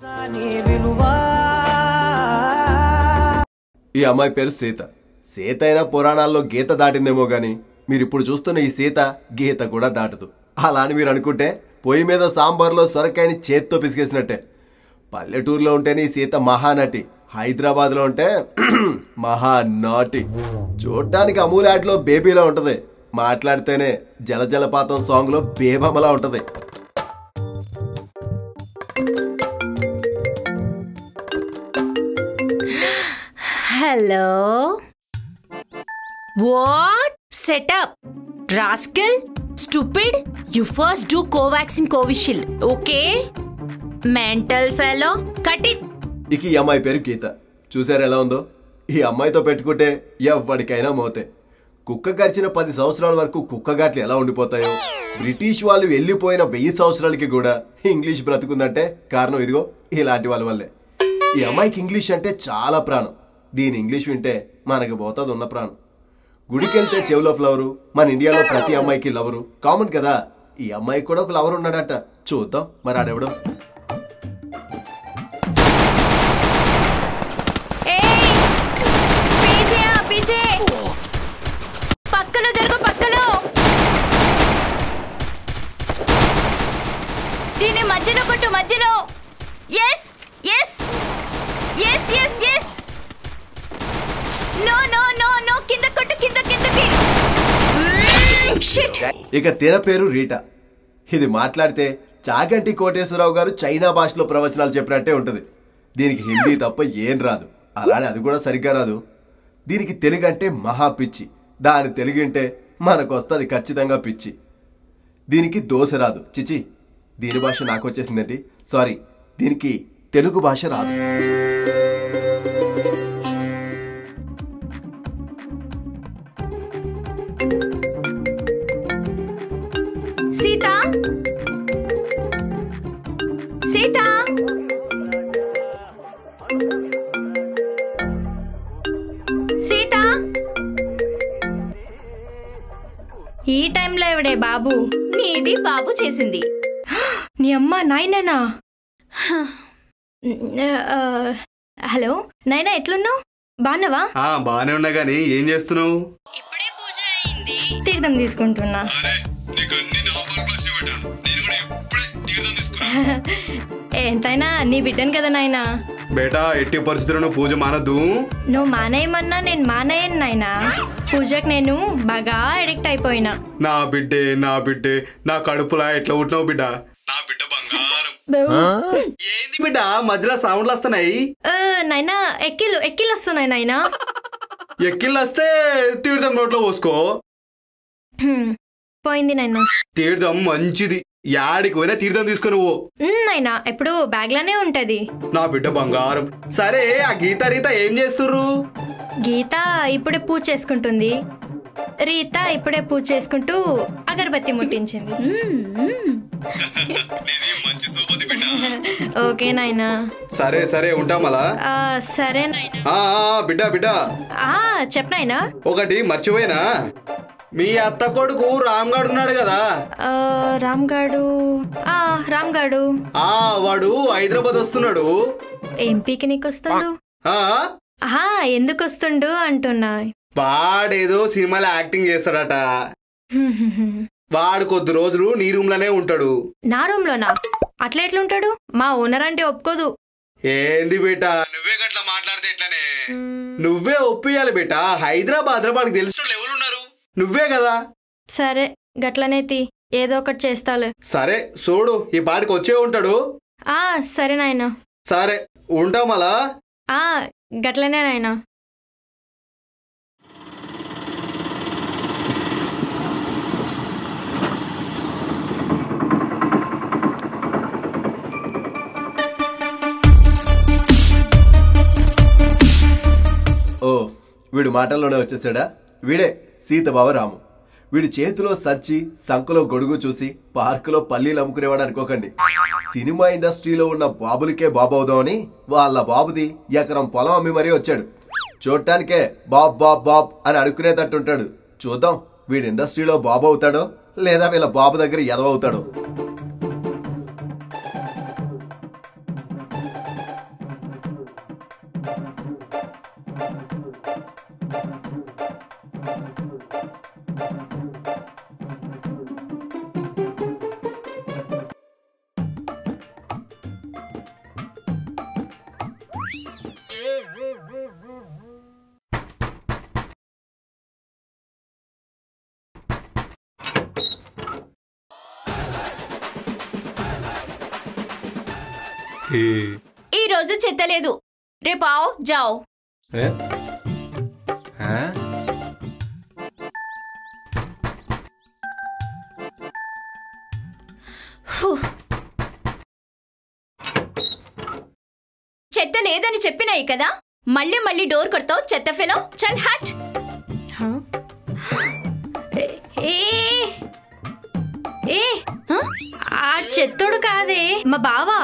ఈ అమ్మాయి పేరు సీత సీత అయినా పురాణాల్లో గీత దాటిందేమో గాని మీరు ఇప్పుడు చూస్తున్న ఈ సీత గీత కూడా దాటదు అలా అని మీరు అనుకుంటే పొయ్యి మీద సాంబార్లో సొరకాయని చేత్తో పిసికేసినట్టే పల్లెటూరులో ఉంటేనే ఈ సీత మహానటి హైదరాబాద్లో ఉంటే మహానాటి చూడటానికి అమూల్ యాడ్లో బేబీలా ఉంటది మాట్లాడితేనే జలజలపాతం సాంగ్లో బేబమ్మలా ఉంటది hello what setup rascal stupid you first do Covaxin Covishield okay mental fellow cut it ఇక ఈ అమ్మాయి పేరు గీత చూసారు ఎలా ఉందో ఈ అమ్మాయితో పెట్టుకుంటే ఎవ్వడికైనా మోతే కుక్క గడిచిన పది సంవత్సరాల వరకు కుక్క గాట్లు ఎలా ఉండిపోతాయో బ్రిటిష్ వాళ్ళు వెళ్ళిపోయిన వెయ్యి సంవత్సరాలకి కూడా ఇంగ్లీష్ బ్రతుకుందంటే కారణం ఇదిగో ఇలాంటి వాళ్ళ వల్లే ఈ అమ్మాయికి ఇంగ్లీష్ అంటే చాలా ప్రాణం దీని ఇంగ్లీష్ వింటే మనకి పోతుంది ఉన్న ప్రాణం గుడికెళ్తే చెవులో ఫ్లవరు మన ఇండియాలో ప్రతి అమ్మాయికి లవరు కామన్ కదా ఈ అమ్మాయికి కూడా ఒక లవర్ ఉన్నాడట చూద్దాం మరి ఆడెవడో పీచే పక్కలో జరుగు పక్కలో దీని మధ్యలో కొట్టు మధ్యలో yes yes yes yes yes no no no no కింద కొట్టు కింద కిందకి షిట్ ఇక తిన పేరు రీటా ఇది మాట్లాడితే చాగంటి కోటేశ్వరరావు గారు చైనా భాషలో ప్రవచనాలు చెప్పినట్టే ఉంటుంది దీనికి హిందీ తప్ప ఏం రాదు అలానే అది కూడా సరిగ్గా రాదు దీనికి తెలుగు అంటే మహా పిచ్చి దాని తెలుగు అంటే మనకు వస్తుంది ఖచ్చితంగా పిచ్చి దీనికి దోశ రాదు చిచి దీని భాష నాకు వచ్చేసిందండి సారీ దీనికి తెలుగు భాష రాదు సీత సీత సీత ఈ టైంలో ఎవడే బాబు నీది బాబు చేసింది నీ అమ్మ నాయననా హలో నాయనా ఎట్లున్నావు బాగున్నావా ఆ బానే ఉన్నా గానీ ఏం చేస్తున్నావు ఇప్పుడే పూజ అయింది తీర్థం తీసుకుంటున్నా ఎంతైనా నీ బిడ్డను కదా నాయనా బేటా ఎట్టి పరిస్థితులను పూజ మానద్దు నువ్వు మానేయమన్నా నేను మానేయను నాయనా పూజకు నేను బాగా అడిక్ట్ అయిపోయినా నా బిడ్డే నా బిడ్డే నా కడుపులా ఎట్లా పుట్టినావు బిడ్డ నా బిడ్డ బంగారం ఏంది బిడ్డ మధ్యలో సౌండ్లు వస్తున్నాయి ఆ, నాయనా ఎక్కిలు ఎక్కిలు వస్తున్నాయి నాయనా ఎక్కిళ్ళు వస్తే తీర్థం నోట్లో పోసుకో హ్మ్, పోయింది నాయనా తీర్థం మంచిది యాడికి పోయినా తీర్థం తీసుకుని పో ఉమ్, నాయనా ఎప్పుడు బ్యాగ్ లోనే ఉంటది నా బిడ్డ బంగారం సరే ఆ గీత రీత ఏం చేస్తుర్రు గీత ఇప్పుడే పూజ చేసుకుంటుంది రీత ఇప్పుడే పూజ చేసుకుంటూ అగరబత్తి ముట్టించింది ఓకే నాయనా సరే సరే ఉంటామలా ఆ, సరే నాయనా ఆ ఆ, బిడ్డ బిడ్డ ఆ, చెప్పు నాయనా ఒకటి మర్చిపోయినా మీ అత్త కొడుకు రామ్గాడు ఉన్నాడు కదా ఆ, రామ్ గాడు ఆ రామ్ గాడు ఆ వాడు హైదరాబాద్ వస్తున్నాడు ఏం పిక్నిక్ వస్తాడు ఆ ఆహా ఎందుకు వస్తుండు అంటున్నా వాడేదో సినిమాలో యాక్టింగ్ చేస్తాడట వాడు కొద్ది రోజులు నీ రూమ్ లోనే ఉంటాడు నా రూమ్ లోనా అట్లా ఎట్లుంటాడు మా ఓనర్ అంటే ఒప్పుకోదు ఏంది బేటా నువ్వే గట్లా మాట్లాడితే ఎట్లనే నువ్వే ఒప్పియాలి బేటా హైదరాబాద్ లో వాడికి తెలిసిన వాళ్ళు ఎవరు ఉన్నారు నువ్వే కదా సరే గట్లనే తీ ఏదో ఒకటి చేస్తాలే సరే చూడు ఈ పాటికి వచ్చే ఉంటాడు ఆ సరే నాయనా సరే ఉంటాం అలా ఆ గట్లనే నాయనా ఓ వీడు మాటల్లోనే వచ్చేసాడా వీడే సీతబావ రాము వీడి చేతిలో సచ్చి సంకలో గొడుగు చూసి పార్కులో పల్లీలు అమ్ముకునేవాడు అనుకోకండి సినిమా ఇండస్ట్రీలో ఉన్న బాబులకే బాబు అవుదామని వాళ్ళ బాబుది ఎకరం పొలం అమ్మి మరీ వచ్చాడు చూడటానికే బాబ్ బాబ్ బాబ్ అని అడుక్కునేటట్టుంటాడు చూద్దాం వీడి ఇండస్ట్రీలో బాబు అవుతాడో లేదా వీళ్ళ బాబు దగ్గర ఎదవవుతాడో ఈ రోజు చెత్త లేదు రేపు ఆవ్ జావ్ ఏ? ఆ? చెత్త లేదని చెప్పినాయి కదా మళ్ళీ మళ్ళీ డోర్ కొడతావు చెత్త ఫెలో చల్ హట్ ఏ ఏ హ? ఆ చెత్తోడు కాదే మా బావా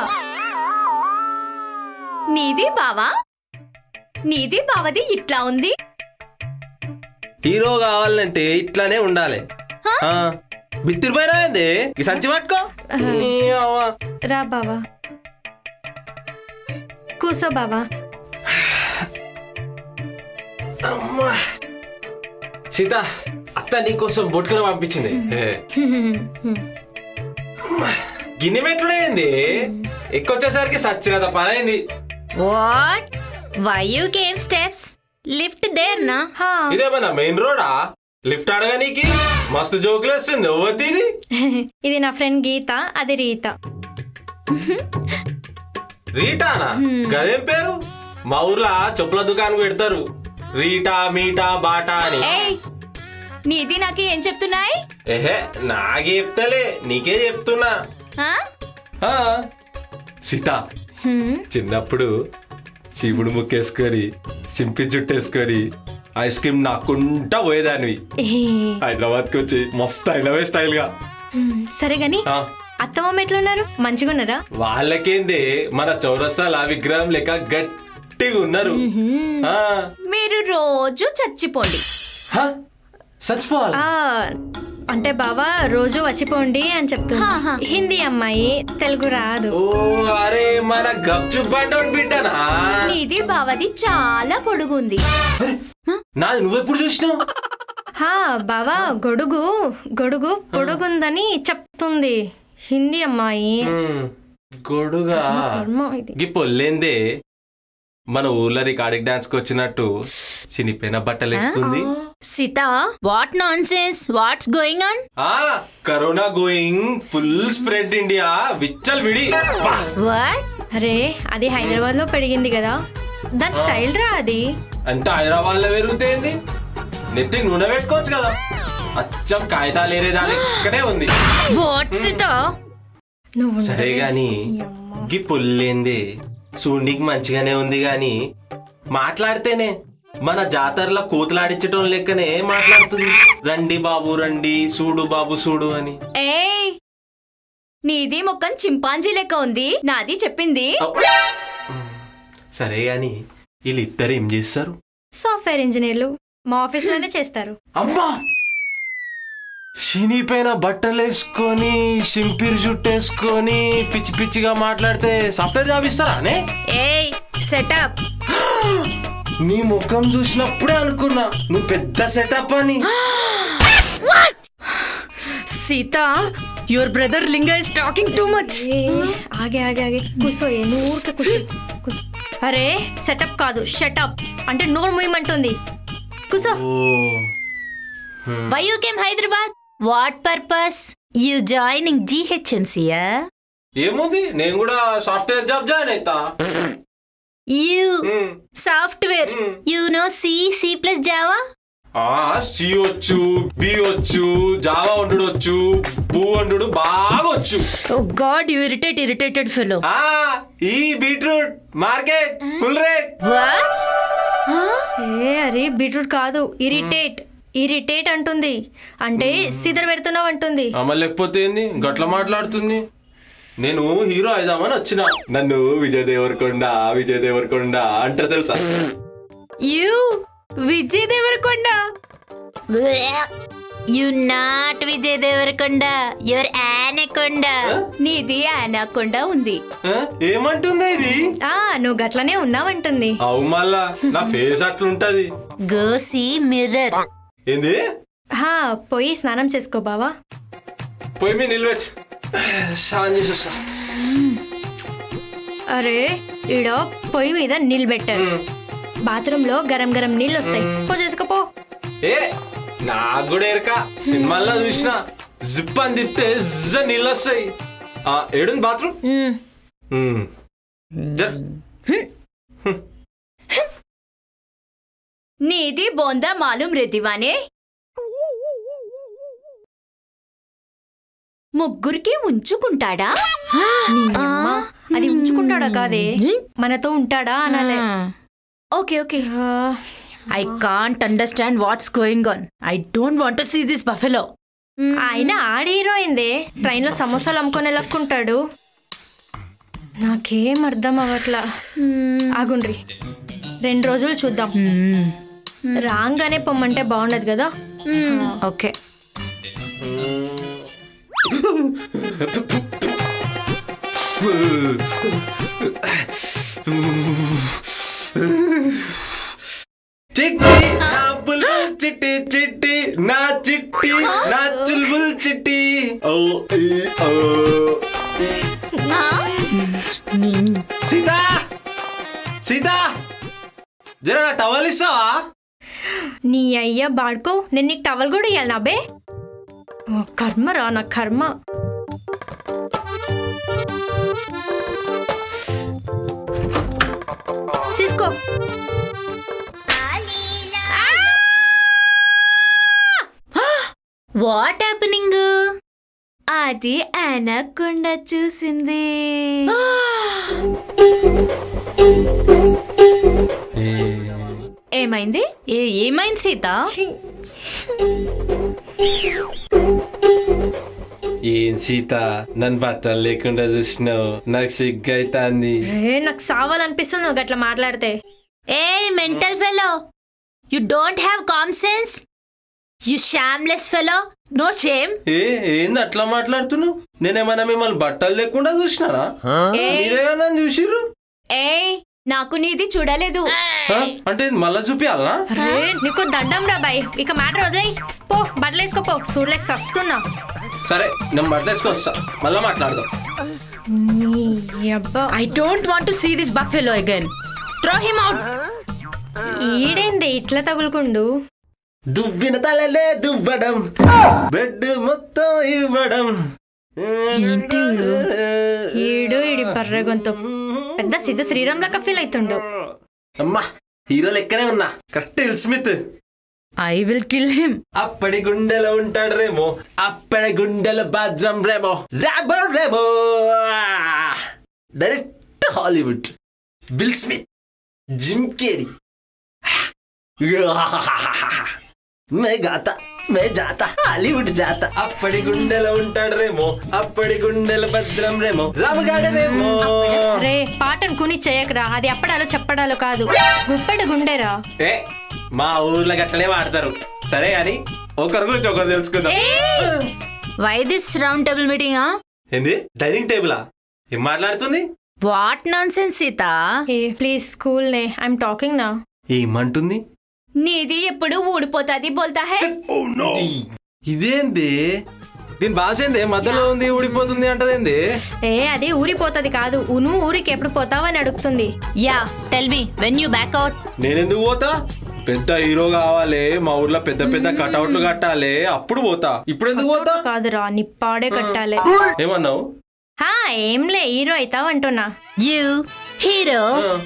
నీది బావా నీది బావది ఇట్లా ఉంది హీరో కావాలంటే ఇట్లానే ఉండాలి ఆ, బిత్తిరిపోయినా ఏంది ఈ సంచి పట్టుకో ఈ అవ్వ. రా బావా కూసో బావా అమ్మా. సీత అత్త నీకోసం బొట్టుకుని పంపించింది ఏ. అమ్మా. గిన్నె పెట్టుడేంది ఎక్కువచ్చేసరికి సచ్చినంత పని అయింది what why you came steps lift there నా ఇదేమన్నా మెయిన్ రోడా లిఫ్ట్ అడగా నీకి మస్తు జోకులు వస్తుంది ఓవద్ది ఇది ఇది నా ఫ్రెండ్ గీత అది రీత రీటానా గదేం పేరు మా ఊర్లో చెప్పుల దుకాణం పెడతారు రీటా మీటా బాటా అని ఏయ్ నీది నాకు ఏం చెప్తున్నాయి ఏహే నాకే చెప్తలే నీకే చెప్తున్నా ఆ? ఆ. సీత చిన్నప్పుడు చీముడు ముక్కేసుకొని సింపి జుట్టేసుకొని ఐస్ క్రీమ్ నాకుంటా పోయేదానివి హైదరాబాద్కి వచ్చి మస్తు అయినవే స్టైల్ గా సరే గాని ఆ, అత్తమ్మ ఎట్లున్నారు మంచిగా ఉన్నారా వాళ్ళకేంది మన చౌరస్తాల విగ్రహం లెక్క గట్టిగా ఉన్నారు ఆ, మీరు రోజు చచ్చిపోండి హ? చచ్చిపోవాలి ఆ, అంటే బావా రోజు వచ్చిపోండి అని చెప్తున్నా హా, హా. హిందీ అమ్మాయి తెలుగు రాదు ఓ అరే మన గప్చు బండోని బిడ్డనా నీది బావది చాలా పొడుగుంది నాది నువ్వెప్పుడు చూసినావు హా బావా గొడుగు గొడుగు పొడుగుందని చెప్తుంది హిందీ అమ్మాయి ఉమ్, గొడుగా కర్మ ఇది గీ పొల్లేందే మన ఊర్లో రికార్డింగ్ డాన్స్ కి వచ్చినట్టు చినిపోయిన బట్టలు వేసుకుంది Sita what nonsense what's going on ఆ corona going full spread India విచ్చల్ విడి బా. వాట్ అరే అది హైదరాబాద్ లో పెరిగింది కదా దాని స్టైల్ రా అది అంతా హైదరాబాద్ లో పెరుగుతేంది నెత్తి నూనె పెట్టుకోవచ్చు కదా అచ్చం కాగితాలు ఏరే దాని ఇక్కడే ఉంది వాట్ సీత నువ్వు సరే గాని గి పుల్లేంది చూడనీకి మంచిగానే ఉంది గాని మాట్లాడితేనే మన జాతరలో కూతులాడించటం లెక్కనే మాట్లాడుతుంది రండి బాబు రండి చూడు బాబు చూడు అని ఏయ్ నీది ముఖం చింపాంజీ లెక్క ఉంది నాది చెప్పింది ఔ. సరే గాని వీళ్ళిద్దరు ఏం చేస్తారు సాఫ్ట్వేర్ ఇంజనీర్లు మా ఆఫీస్ లోనే చేస్తారు అమ్మా శనిపైన బట్టలు వేసుకొని సింపిరి జుట్టేసుకొని పిచ్చి పిచ్చిగా మాట్లాడితే సాఫ్ట్వేర్ జాబ్ ఇస్తారా అనే ఏయ్ సెటప్ నీ ముఖం చూసినప్పుడే అనుకున్నా నువ్వు పెద్ద సెటప్ అని Sita your brother Linga is talking too much ఆగే ఆగే ఆగే కూసో ఏ నువ్వు ఊరికే కూసో కూసో అరే సెటప్ కాదు షటప్ అంటే నోరు మూయమంటుంది కూసో why you came Hyderabad what purpose you joining జిహెచ్ఎంసీయా ఏముంది నేను కూడా సాఫ్ట్వేర్ జాబ్ జాయిన్ అవుతా you hmm. Software Hmm. You know C C plus Java ఆ సి వచ్చు బి వచ్చు జావా వండుడు వచ్చు బూ వండుడు బాగా వచ్చు oh god you irritate irritated fellow ఆ ఈ బీట్రూట్ మార్కెట్ ఫుల్ రేట్ ఏ అరే బీట్రూట్ కాదు ఇరిటేట్ ఇరిటేట్ అంటుంది అంటే సిదర్ పెడుతున్నావు అంటుంది అమ్మ లేకపోతే ఏంది గట్ల మాట్లాడుతుంది నేను హీరో అయిదామని వచ్చిన నన్ను విజయ్ దేవరకొండ విజయ్ దేవరకొండ అంటారు తెలుసా you Vijay Devarakonda you not Vijay Devarakonda your anaconda నీది అనకుండా ఉంది ఆ? ఏమంటుందా ఇది ఆ నువ్వు గట్లనే ఉన్నావంటుంది అవు మళ్ళా నా ఫేస్ అట్లుంటది గోసి మిర్రర్ ఏంది హా పోయి స్నానం చేసుకో బావా పోయి మీ నిలబెట్టు స్నానం చేసి వస్తా అరే ఈడ పొయ్యి మీద నీళ్ళు పెట్టారు బాత్రూమ్ లో గరం గరం నీళ్ళు వస్తాయి పో చేసుకోపో ఏ నాకు కూడా ఎరక సినిమాల్లో చూసిన జిప్ అని తిప్తే జిజ్జ నీళ్ళు వస్తాయి ఆ, ఏడుంది బాత్రూమ్ మ్, ఉమ్. జర్. నీది బోందా మాలూం రెద్దివానే ముగ్గురికి ఉంచుకుంటాడా నీ అమ్మ, అది ఉంచుకుంటాడా కాదే మనతో ఉంటాడా అనాలే okay okay I can't understand what's going on. I don't want to see this buffalo. ఆయన ఆడ హీరో అయిందే ట్రైన్లో సమోసాలు అమ్ముకొని లక్కుంటాడు నాకేం అర్థం అవ్వట్లా ఆగుండ్రి రెండు రోజులు చూద్దాం రాగానే పొమ్మంటే బాగుండదు కదా Okay. చిట్టి నా బుల్బుల్ చిట్టి చిట్టి నా చిట్టి నా చుల్బుల్ చిట్టి ఓ ఈ, ఓ ఈ. సీత సీత జర నా టవల్ ఇస్తావా నీ అయ్యా బాడుకో నేను నీకు టవల్ కూడా ఇవ్వాలి నాబే ఓ, కర్మరా నా కర్మ తీసుకో What happening? అది అనకుండా చూసింది ఏమైంది ఏ ఏమైంది సీత ఏం సీత నన్ను బట్టలు లేకుండా చూసినావు నాకు సిగ్గు అవుతుంది రే నాకు సావాలనిపిస్తుంది నువ్వు గట్లా మాట్లాడితే ఏ mental fellow you don't have common sense you shameless fellow no shame ఏ ఏంది అట్లా మాట్లాడుతున్నావు నేనేమన్నా మిమ్మల్ని బట్టలు లేకుండా చూసినారా మీరే నన్ను చూసిర్రు ఏయ్ నాకు నీది చూడలేదు ఆ? అంటే మళ్ళా చూపియాలనా రే నీకు దండం రా బాయ్ ఇక మ్యాటర్ వదిలేయ్ పో బట్టలు వేసుకోపో చూడలేక సస్తున్నా సరే నేను బట్టలు వేసుకొని వస్తా మళ్ళా మాట్లాడదాం నీ అబ్బా I don't want to see this buffalo again throw him out ఈడేంది ఇట్లా తగులుకుండు దువ్విన తలలే దువ్వడం బెడ్ మొత్తం ఇవ్వడం ఈడు ఈడి బర్రె గొంతు పెద్ద సిద్ధ శ్రీరామ్ లెక్క ఫీల్ అవుతుండు అమ్మా హీరో లెక్కనే ఉన్నా correct Hill Smith I will kill him అప్పటి గుండెలో ఉంటాడు రేమో అప్పటి గుండెల భద్రం Remo Robo Remo direct Hollywood Bill Smith Jim Carrey మే గాత మే జాత హాలీవుడ్ జాత అప్పటి గుండెలో ఉంటాడు రేమో అప్పటి గుండెల భద్రం రేమో రామగాడరేమో రే పాటను కుని చేయకరా అది అప్పడాలో చెప్పడాలో కాదు గుప్పెడు గుండెరా ఏ మా ఊర్లో గట్లనే వాడతారు సరే అని ఒకరి గురించి ఒకరు తెలుసుకుందాం why this round table meeting ఏంది డైనింగ్ టేబులా ఏం మాట్లాడుతుంది వాట్ నాన్ సెన్స్ సీత ఏ ప్లీజ్ స్కూల్ నే ఐఎమ్ టాకింగ్ నా ఏమంటుంది నీది ఎప్పుడు ఊడిపోతాది బోల్తా హే ఇదేంది దీని భాష ఏంది మధ్యలో ఉంది ఊడిపోతుంది అంటదేంది ఏ అది ఊరిపోతుంది కాదు నువ్వు ఊరికి ఎప్పుడు పోతావని అడుగుతుంది yeah tell me when you back out నేనెందుకు పోతా పెద్ద హీరో కావాలి మా ఊర్లో పెద్ద పెద్ద కటౌట్లు కట్టాలి అప్పుడు పోతా ఇప్పుడు ఎందుకు పోతా కాదురా నిప్పాడే కట్టాలి ఏమన్నావు హా ఏంలే హీరో అవుతావు అంటున్నా యూ హీరో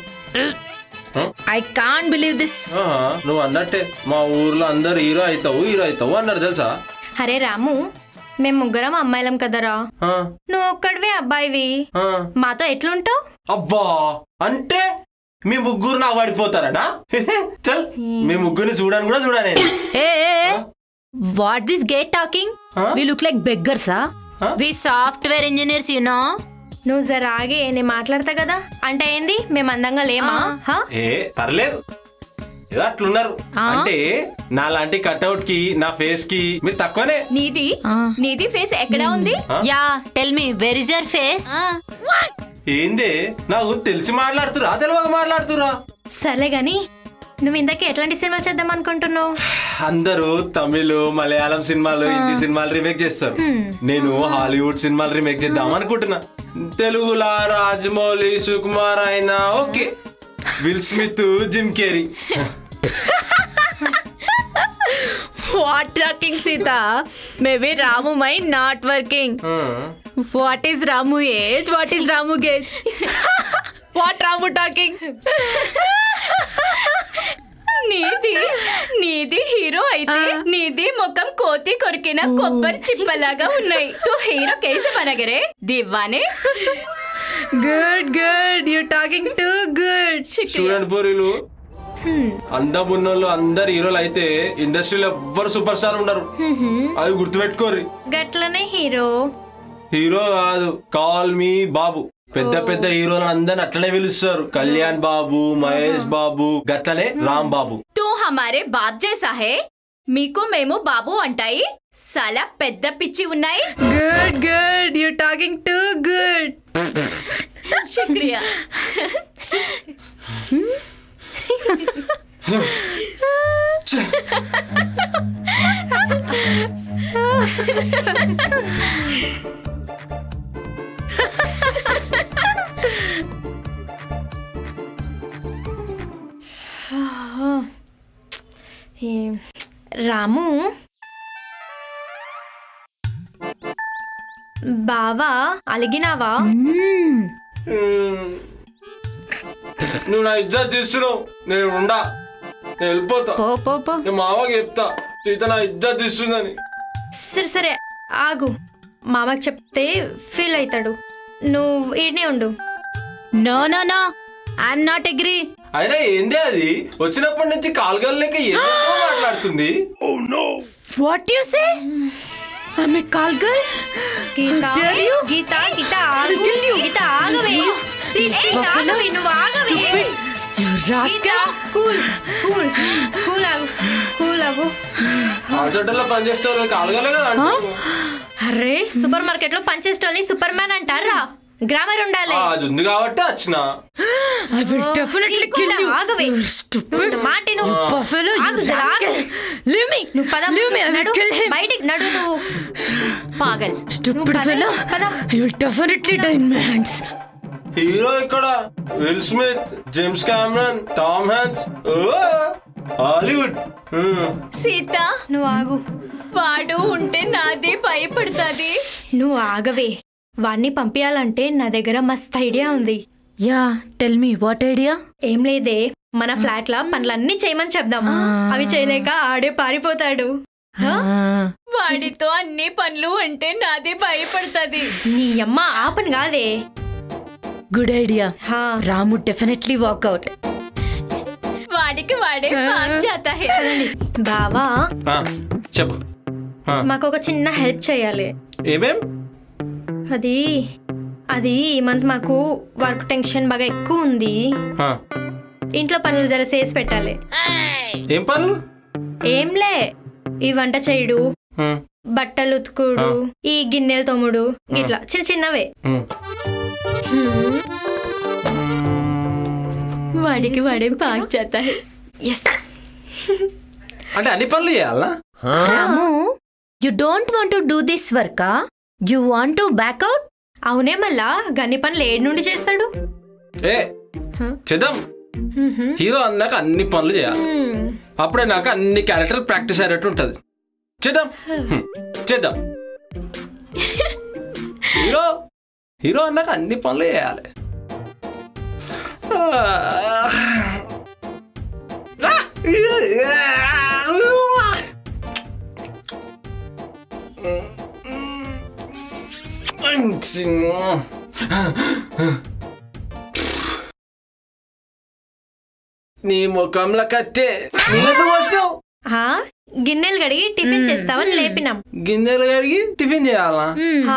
ఆ, ఐ కాంట్ బిలీవ్ దిస్ ఆ, నువ్వు అన్నట్టే మా ఊర్లో అందరు హీరో అవుతావు హీరో అవుతావు అన్నారు తెలుసా అరే రాము మేము ముగ్గురం అమ్మాయిలం కదరా ఆ, నువ్వు ఒక్కడివే అబ్బాయివి ఆ. మాతో ఎట్లుంటావు అబ్బా అంటే మీ ముగ్గురు నాకు పడిపోతారనా చల్ మీ ముగ్గురిని చూడని కూడా చూడనే ఏ what this gate talking Huh? We look like బెగ్గర్సా Huh? We software engineers you know నువ్వు జర ఆగి నేను మాట్లాడతా కదా అంటే ఏంది మేము అందంగా లేమా హా? ఏ పర్లేదు ఏదో అట్లున్నారు అంటే నా లాంటి కట్అవుట్ కి నా ఫేస్ కి మీరు తక్కువనే నీది నీది ఫేస్ ఎక్కడా ఉంది yeah tell me where is your face ఆ, ఏంది నాకు తెలిసి మాట్లాడుతురా తెలియక మాట్లాడుతురా సర్లే గాని నువ్వు ఇందాక ఎట్లాంటి సినిమా చేద్దాం అనుకుంటున్నావు అందరూ తమిళ్ మలయాళం సినిమాలు హిందీ సినిమాలు రీమేక్ చేస్తారు నేను హాలీవుడ్ సినిమాలు రీమేక్ చేద్దాం అనుకుంటున్నా తెలుగులా రాజమౌళి సుకుమార్ అయినా okay Will Smith Jim Carrey what talking Sita maybe Ramu mind not working what is Ramu age what is Ramu gauge what Ramu talking నీది నీది హీరో అయితే నీది ముఖం కోతి కొరికిన కొబ్బరి చిప్పలాగా ఉన్నాయి తూ హీరో కేసు మనగరే దివ్వానే good good you talking to good చూడండి పోరీలు అందం ఉన్నోళ్ళు అందరు హీరోలు అయితే ఇండస్ట్రీలో ఎవ్వరు సూపర్ స్టార్ ఉండరు అది గుర్తుపెట్టుకోర్రి గట్లనే హీరో హీరో కాదు కాల్ మీ బాబు పెద్ద పెద్ద హీరోలు అందరిని అట్లనే పిలుస్తారు కళ్యాణ్ బాబు మహేష్ బాబు గట్లనే రామ్ బాబు తూ హమారే బాబ్ జైసా హే మీకు మేము బాబు అంటాయి చాలా పెద్ద పిచ్చి ఉన్నాయి good good you talking to good శుక్రియా రాము బావా అలిగినావా మ్మ్. నువ్వు నా ఇజ్జత్ తీస్తున్నావు నేను ఉండా నేను వెళ్ళిపోతా పో పో పో నేను మామకి చెప్తా సీత నా ఇజ్జత్ తీస్తుందని సరే సరే ఆగు మామకి చెప్తే ఫీల్ అవుతాడు నువ్వు ఈడనే ఉండు no no no I'm not agree అయినా ఏందే అది వచ్చినప్పటి నుంచి కాల్గల్ లేక ఏదో మాట్లాడుతుంది what you say I call girl Geetha Geetha Geetha ఆగు గీత ఆగవే ప్లీజ్ గీత ఆగవే నువ్వు ఆగవే గీత కూల్ కూల్ కూల్ ఆగు కూల్ ఆగు హాస్పిటల్లో పనిచేస్తే వాళ్ళకి కాల్గలే కదా అంటారు. అరే సూపర్ మార్కెట్ లో పనిచేసేటోళ్ళని సూపర్ మ్యాన్ అంటారా గ్రామర్ ఉండాలి ఆ, అది ఉంది కాబట్టి వచ్చిన I will definitely kill you. ఆగవే stupid మాట నువ్వు buffalo you rascal. Leave me. నువ్వు పద Leave me. I will kill him. బయటికి నడు నువ్వు పాగల్ stupid fellow. పద I will definitely die in my hands. Hero ఇక్కడ Will Smith James Cameron Tom Hanks ఓ, హాలీవుడ్ హ్మ్. సీత నువ్వు ఆగు వాడు ఉంటే నాది భయపడుతుంది నువ్వు ఆగవే వాడిని పంపించాలంటే నా దగ్గర మస్త్ ఐడియా ఉంది yeah tell me what idea ఏం లేదే మన ఫ్లాట్ లా పనులన్నీ చేయమని చెప్దాము అవి చేయలేక ఆడే పారిపోతాడు హ? వాడితో అన్ని పనులు అంటే నాది భయపడుతుంది నీ అమ్మ ఆ పని కాదే గుడ్ ఐడియా హా రాము డెఫినెట్లీ వాక్అవుట్ వాడికి వాడే భాగ్ జాతా హే బావా ఆ, చెప్పు ఆ, మాకు ఒక చిన్న హెల్ప్ చేయాలి ఏమేం అది అది ఈ మంత్ మాకు వర్క్ టెన్షన్ బాగా ఎక్కువ ఉంది ఆ, ఇంట్లో పనులు జర చేసి పెట్టాలి ఏం పనులు ఏంలే ఈ వంట చేయుడు హ్మ్, బట్టలు ఉతుకుడు ఈ గిన్నెలు తోముడు ఇట్లా చిన్న చిన్నవే హ్మ్. వాడికి వాడే భాగ్ జాతా హే ఎస్ అంటే అన్ని పనులు చేయాలా Ramu you don't want to do this work you want to back out అవునే మళ్ళా గన్ని పనులు ఏడు నుండి చేస్తాడు ఏ చేద్దాం హీరో అన్నాక అన్ని పనులు చేయాలి అప్పుడే నాకు అన్ని క్యారెక్టర్ ప్రాక్టీస్ అయ్యేటట్టు ఉంటది చేద్దాం హ్మ్, చేద్దాం హీరో హీరో అన్నాక అన్ని పనులు చేయాలి నీ ముఖంలో కట్టే నీళ్ళెందుకు పోసినావు హా గిన్నెలు కడిగి టిఫిన్ చేస్తావని లేపినాం గిన్నెలు కడిగి టిఫిన్ చేయాలా హా,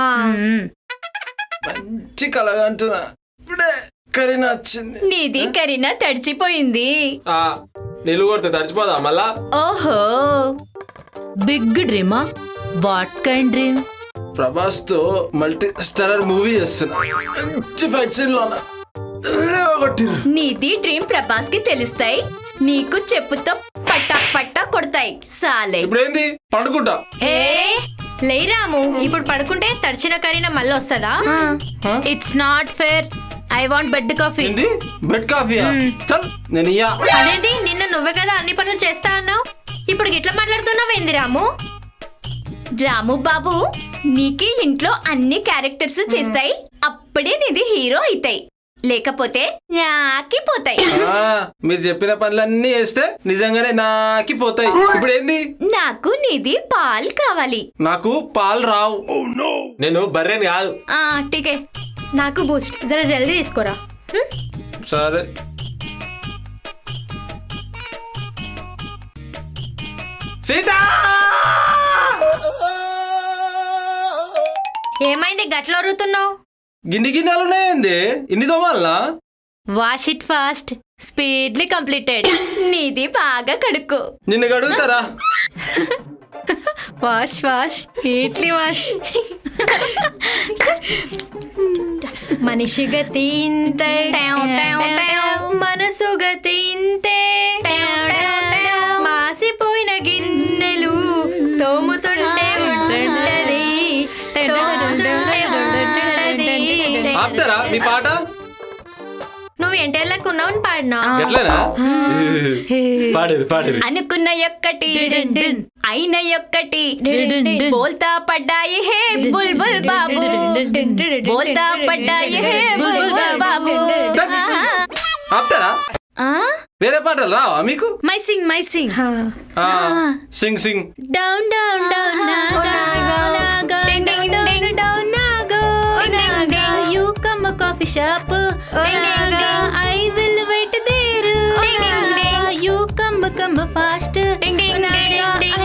మంచి కలగంటున్నా ఇప్పుడే కరీన వచ్చింది నీది కరీనా తడిచిపోయింది ఆ నీళ్ళు కొడితే తడిచిపోదా మళ్ళా ఓహో బిగ్ డ్రీమా వాట్ కైండ్ డ్రీమ్ ప్రభాస్ తో మల్టీ స్టారర్ మూవీ చేస్తున్నా మంచి ఫైట్ సీన్ లో కొట్టిరు నీది డ్రీమ్ ప్రభాస్ కి తెలుస్తాయి నీకు చెప్పుతో పట్టా పట్టా కొడతాయి సాలే ఇప్పుడు ఏంది పండుకుంటా ఏ లేరాము ఇప్పుడు పడుకుంటే తడిచిన కరీన మళ్ళీ వస్తుందా it's not fair I want bed coffee ఏంది బెడ్ కాఫీ చల్ నేను ఇయ్యా అదేంటి నిన్న నువ్వే కదా అన్ని పనులు చేస్తా అన్నావు ఇప్పుడు ఇట్లా మాట్లాడుతున్నావు ఏంది రాము రాము బాబు నీకి ఇంట్లో అన్ని క్యారెక్టర్స్ చేస్తాయి అప్పుడే నీది హీరో అవుతాయి లేకపోతే నాకిపోతాయి ఆ, మీరు చెప్పిన పనులన్నీ చేస్తే నిజంగానే నాకి పోతాయి ఇప్పుడు ఏంది నాకు నీది పాలు కావాలి నాకు పాలు రావు నేను బర్రెని కాదు ఆ టీకే నాకు బూస్ట్ జర జల్దీ తీసుకోరా హ్మ్? సరే సీత ఏమైంది గట్ల ఒరుగుతున్నావు గిన్ని గిన్నెలు ఉన్నాయండి ఇన్ని తోమాలనా wash it fast speedly completed నీది బాగా కడుక్కో నిన్ను అడుగుతారా వాష్ వాష్ నీట్లీ వాష్ మనిషి గతి ఇంతే మనసు గతి ఇంతే మాసిపోయిన గిన్నెలు తోముతుంటే ఉంటుంటది తోముతుంటే ఉంటుంటది. ఆపుతారా మీ పాట నువ్వు ఎంటేళ్ళకు ఉన్నావని పాడినా ఎట్లనా పాడేది పాడేది అనుకున్న యొక్కటి డిడిన్ డిన్. అయిన యొక్కటి డిడిన్ డిన్. బోల్తా పడ్డాయి హే బుల్ బుల్ బాబు బోల్తా పడ్డాయి హే బుల్ బుల్ బాబు ఆహా. ఆపుతారా ఆ? వేరే పాటలు రావా మీకు మై సింగ్ మై సింగ్ ఆ, sing sing down down down నాగో Ding, ding, ding. డౌన్ నాగో Ding, ding, ding. You come coffee shop Ding, ding, ding. I will wait there Ding, ding, ding. You come come fast Ding, ding, ding, ding.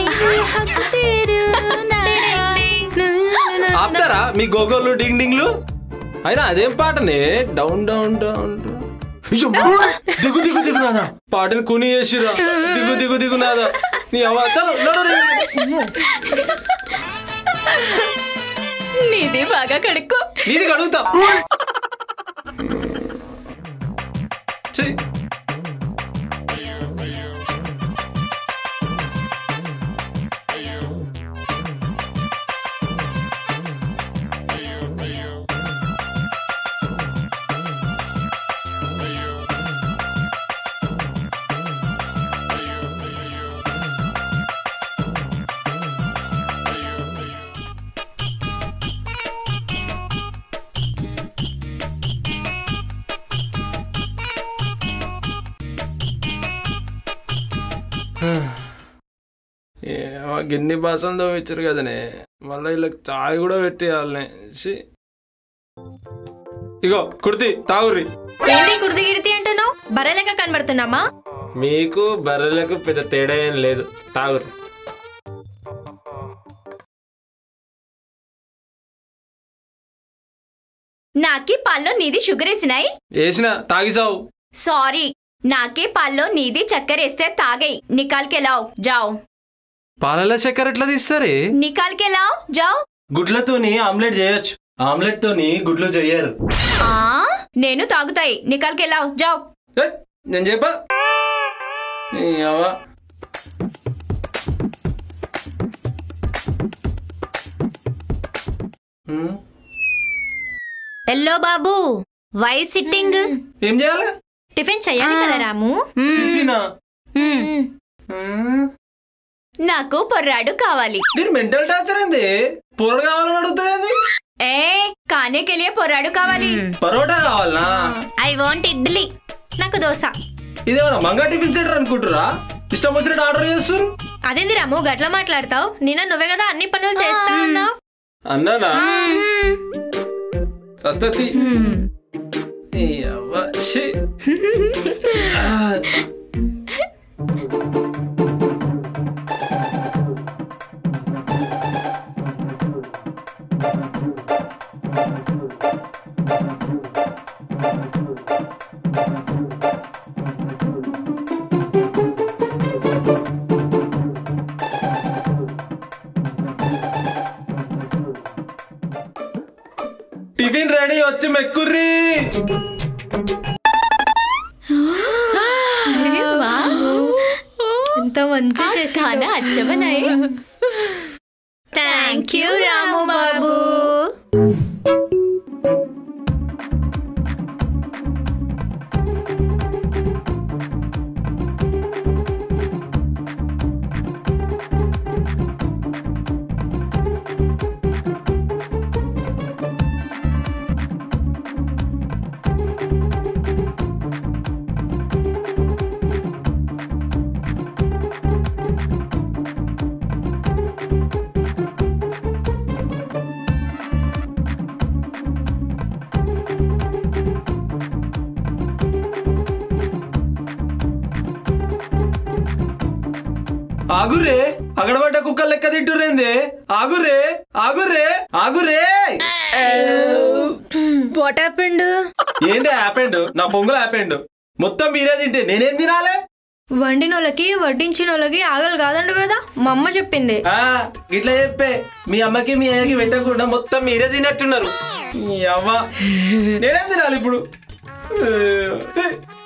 ఆపుతారా మీ గోగోళ్ళు డింగ్ డింగ్లు అయినా అదేం పాటనే down down down down. అయ్యో, దిగు దిగు దిగు నాదా పాటని కుని చేసిరా దిగు దిగు దిగు నాదా నీ అవ్వ చలో నడు రే. నీది బాగా కడుక్కో నీది అడుగుతా ఛీ. ఏ, ఆ గిన్ని బాసలు తోమిచ్చారు కదనే మళ్ళీ వీళ్ళకి చాయ్ కూడా పెట్టేయాలనే ఛీ. ఇగో కుర్తి తాగుర్రి ఏంటి కుర్తి గిడితి అంటున్నావు బర్రెలెక్క కనబడుతున్నామా మీకు బర్రెలకు పెద్ద తేడా ఏం లేదు తాగుర్రి నాకి పాల్లో నీది షుగర్ వేసినాయి వేసిన తాగిసావు సారీ నాకే పాల్లో నీది చక్కెరేస్తే తాగై నికాల్కే లావ్ జావ్ పాలలో చక్కెర ఎట్లా తీస్తారే నికాల్కే లావ్ జావ్ గుడ్లతోని ఆమ్లెట్ చేయొచ్చు ఆమ్లెట్ తోని గుడ్లు చెయ్యరు ఆ నేను తాగుతాయి నికాల్కే లావ్ జావ్ ఏ, నేను చెప్పా నీ అవ్వ. హ్మ్, ఎల్లో బాబు వై సిట్టింగ్ ఏం చేయాలి టిఫిన్ చెయ్యాలి కదా రాము టిఫినా హ్మ్, నాకు పొర్రాడు కావాలి దీని మెంటల్ టార్చర్ ఏంది పొరడు కావాలని అడుగుతుంది ఏ కానే కెలియే పొర్రాడు కావాలి పరోటా కావాలనా ఐ వాంట్ ఇడ్లీ నాకు దోశ ఇదేమన్నా మంగా టిఫిన్ సెంటర్ అనుకుంటురా ఇష్టం వచ్చినట్టు ఆర్డర్ చేస్తారు అదేంది రాము గట్ల మాట్లాడతావు నిన్న నువ్వే కదా అన్ని పనులు చేస్తా అన్నావు అన్నానా సస్తతి ఈ అవ్వ, షీ. ఆ, టిఫిన్ రెడీ వచ్చి మెక్కుర్రీ ఎంత మంచి आज खाना अच्छा बनाए థ్యాంక్ యూ రాము బాబు ఆగురే అగడబడ్డ కుక్కలు లెక్క తింటురేంది ఆగురే ఆగురే ఆగురే వాట్ హ్యాపెండ్ ఏంది హ్యాపెండ్ నా పొంగులు హ్యాపెండ్ మొత్తం మీరే తింటే నేనేం తినాలే వండినోళ్ళకి వడ్డించిన వాళ్ళకి ఆగలు కాదండు కదా మా అమ్మ చెప్పింది ఆ ఇట్లా చెప్పే మీ అమ్మకి మీ అయ్యకి పెట్టకుండా మొత్తం మీరే తినట్టున్నారు మీ అమ్మ నేనేం తినాలి ఇప్పుడు ఛీ.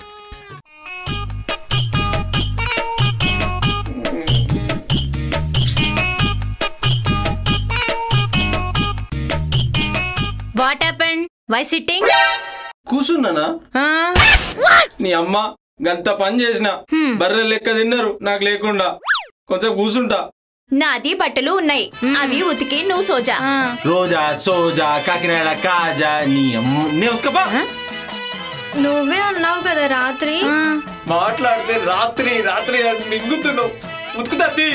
వాట్ హ్యాపెండ్ వై సిట్టింగ్ కూసున్నానా నీ అమ్మ గంత పని చేసిన బర్రె లెక్క తిన్నారు నాకు లేకుండా కొంచెం కూసుంటా నాది బట్టలు ఉన్నాయి అవి ఉతికి నువ్వు సోజా రోజా సోజా కాకినాడ కాజా నీ అమ్మ నే ఉత్కపా నువ్వే అన్నావు కదా రాత్రి మాట్లాడితే రాత్రి రాత్రి అని మింగుతున్నావు ఉతుకుతా తీ.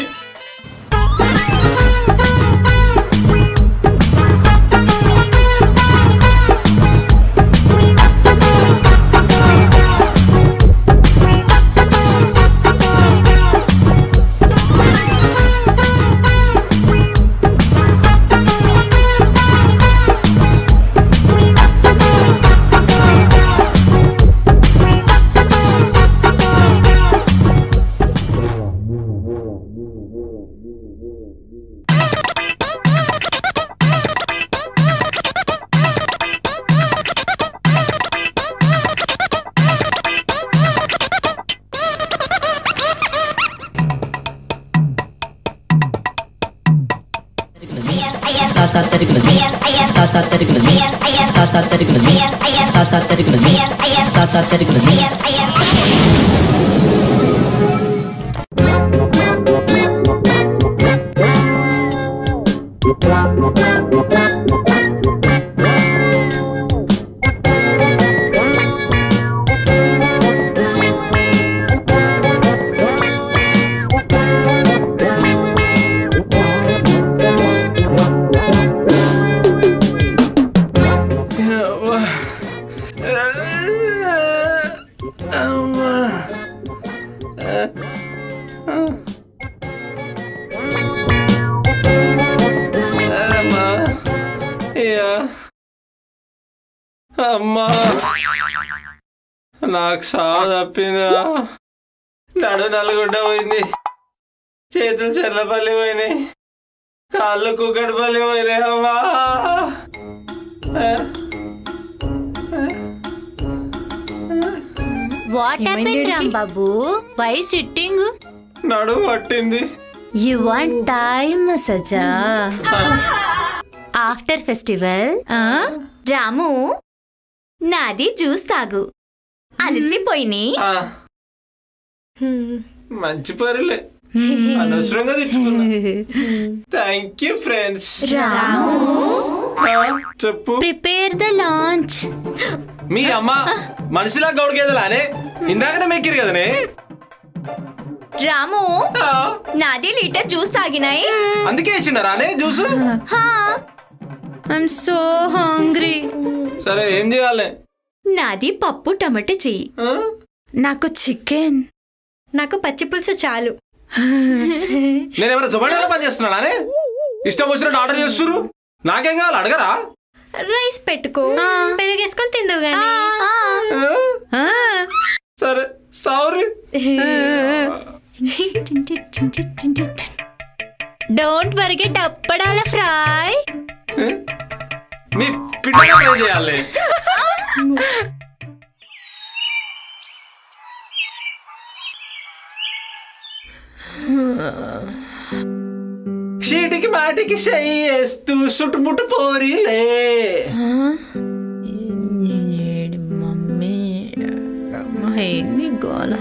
అమ్మా అయ్యా అమ్మా నాకు సావు తప్పిందా నడు నల్గొండ పోయింది చేతులు చెర్లపల్లి పోయినాయి కాళ్ళు కుక్కడిపల్లి పోయినాయి అమ్మా what happened Ram Babu why sitting నడు పట్టింది యు వాంట్ టైమ్ మసాజా ఆఫ్టర్ ఫెస్టివల్ రాము నాది జ్యూస్ తాగు అలసిపోయిని ఆ, మంచి పరులే అనవసరంగా తెచ్చుకున్నా థ్యాంక్ యూ ఫ్రెండ్స్ చెప్పు ప్రిపేర్ ద లాంచ్ మీ అమ్మ మనిషిలా గౌడికేదలానే ఇందాకనే మెక్కిరు కదనే రాము ఆ, నాది లీటర్ జ్యూస్ తాగినాయి అందుకే ఇచ్చిండరానే జ్యూస్ హా ఐఎమ్ సో హంగ్రీ సరే ఏం చేయాలి నాది పప్పు టమాటా చెయ్యి ఆ? నాకు చికెన్ నాకు పచ్చి పులుసు చాలు నేను ఏమైనా జొమాటోలో పని చేస్తున్నానే ఇష్టం వచ్చినట్టు ఆర్డర్ చేస్తున్నారు నాకేం కావాలి అడగరా రైస్ పెట్టుకో పెరిగేసుకొని తిందు గాని ఆ? సరే సారీ డోంట్ ఫర్గెట్ అప్పడాల ఫ్రై మీ పిల్లలు ట్రై చేయాలి చీటికి మాటికి చేస్తూ చుట్టుముట్టు పోరీలే మమ్మీ ఏంది గోల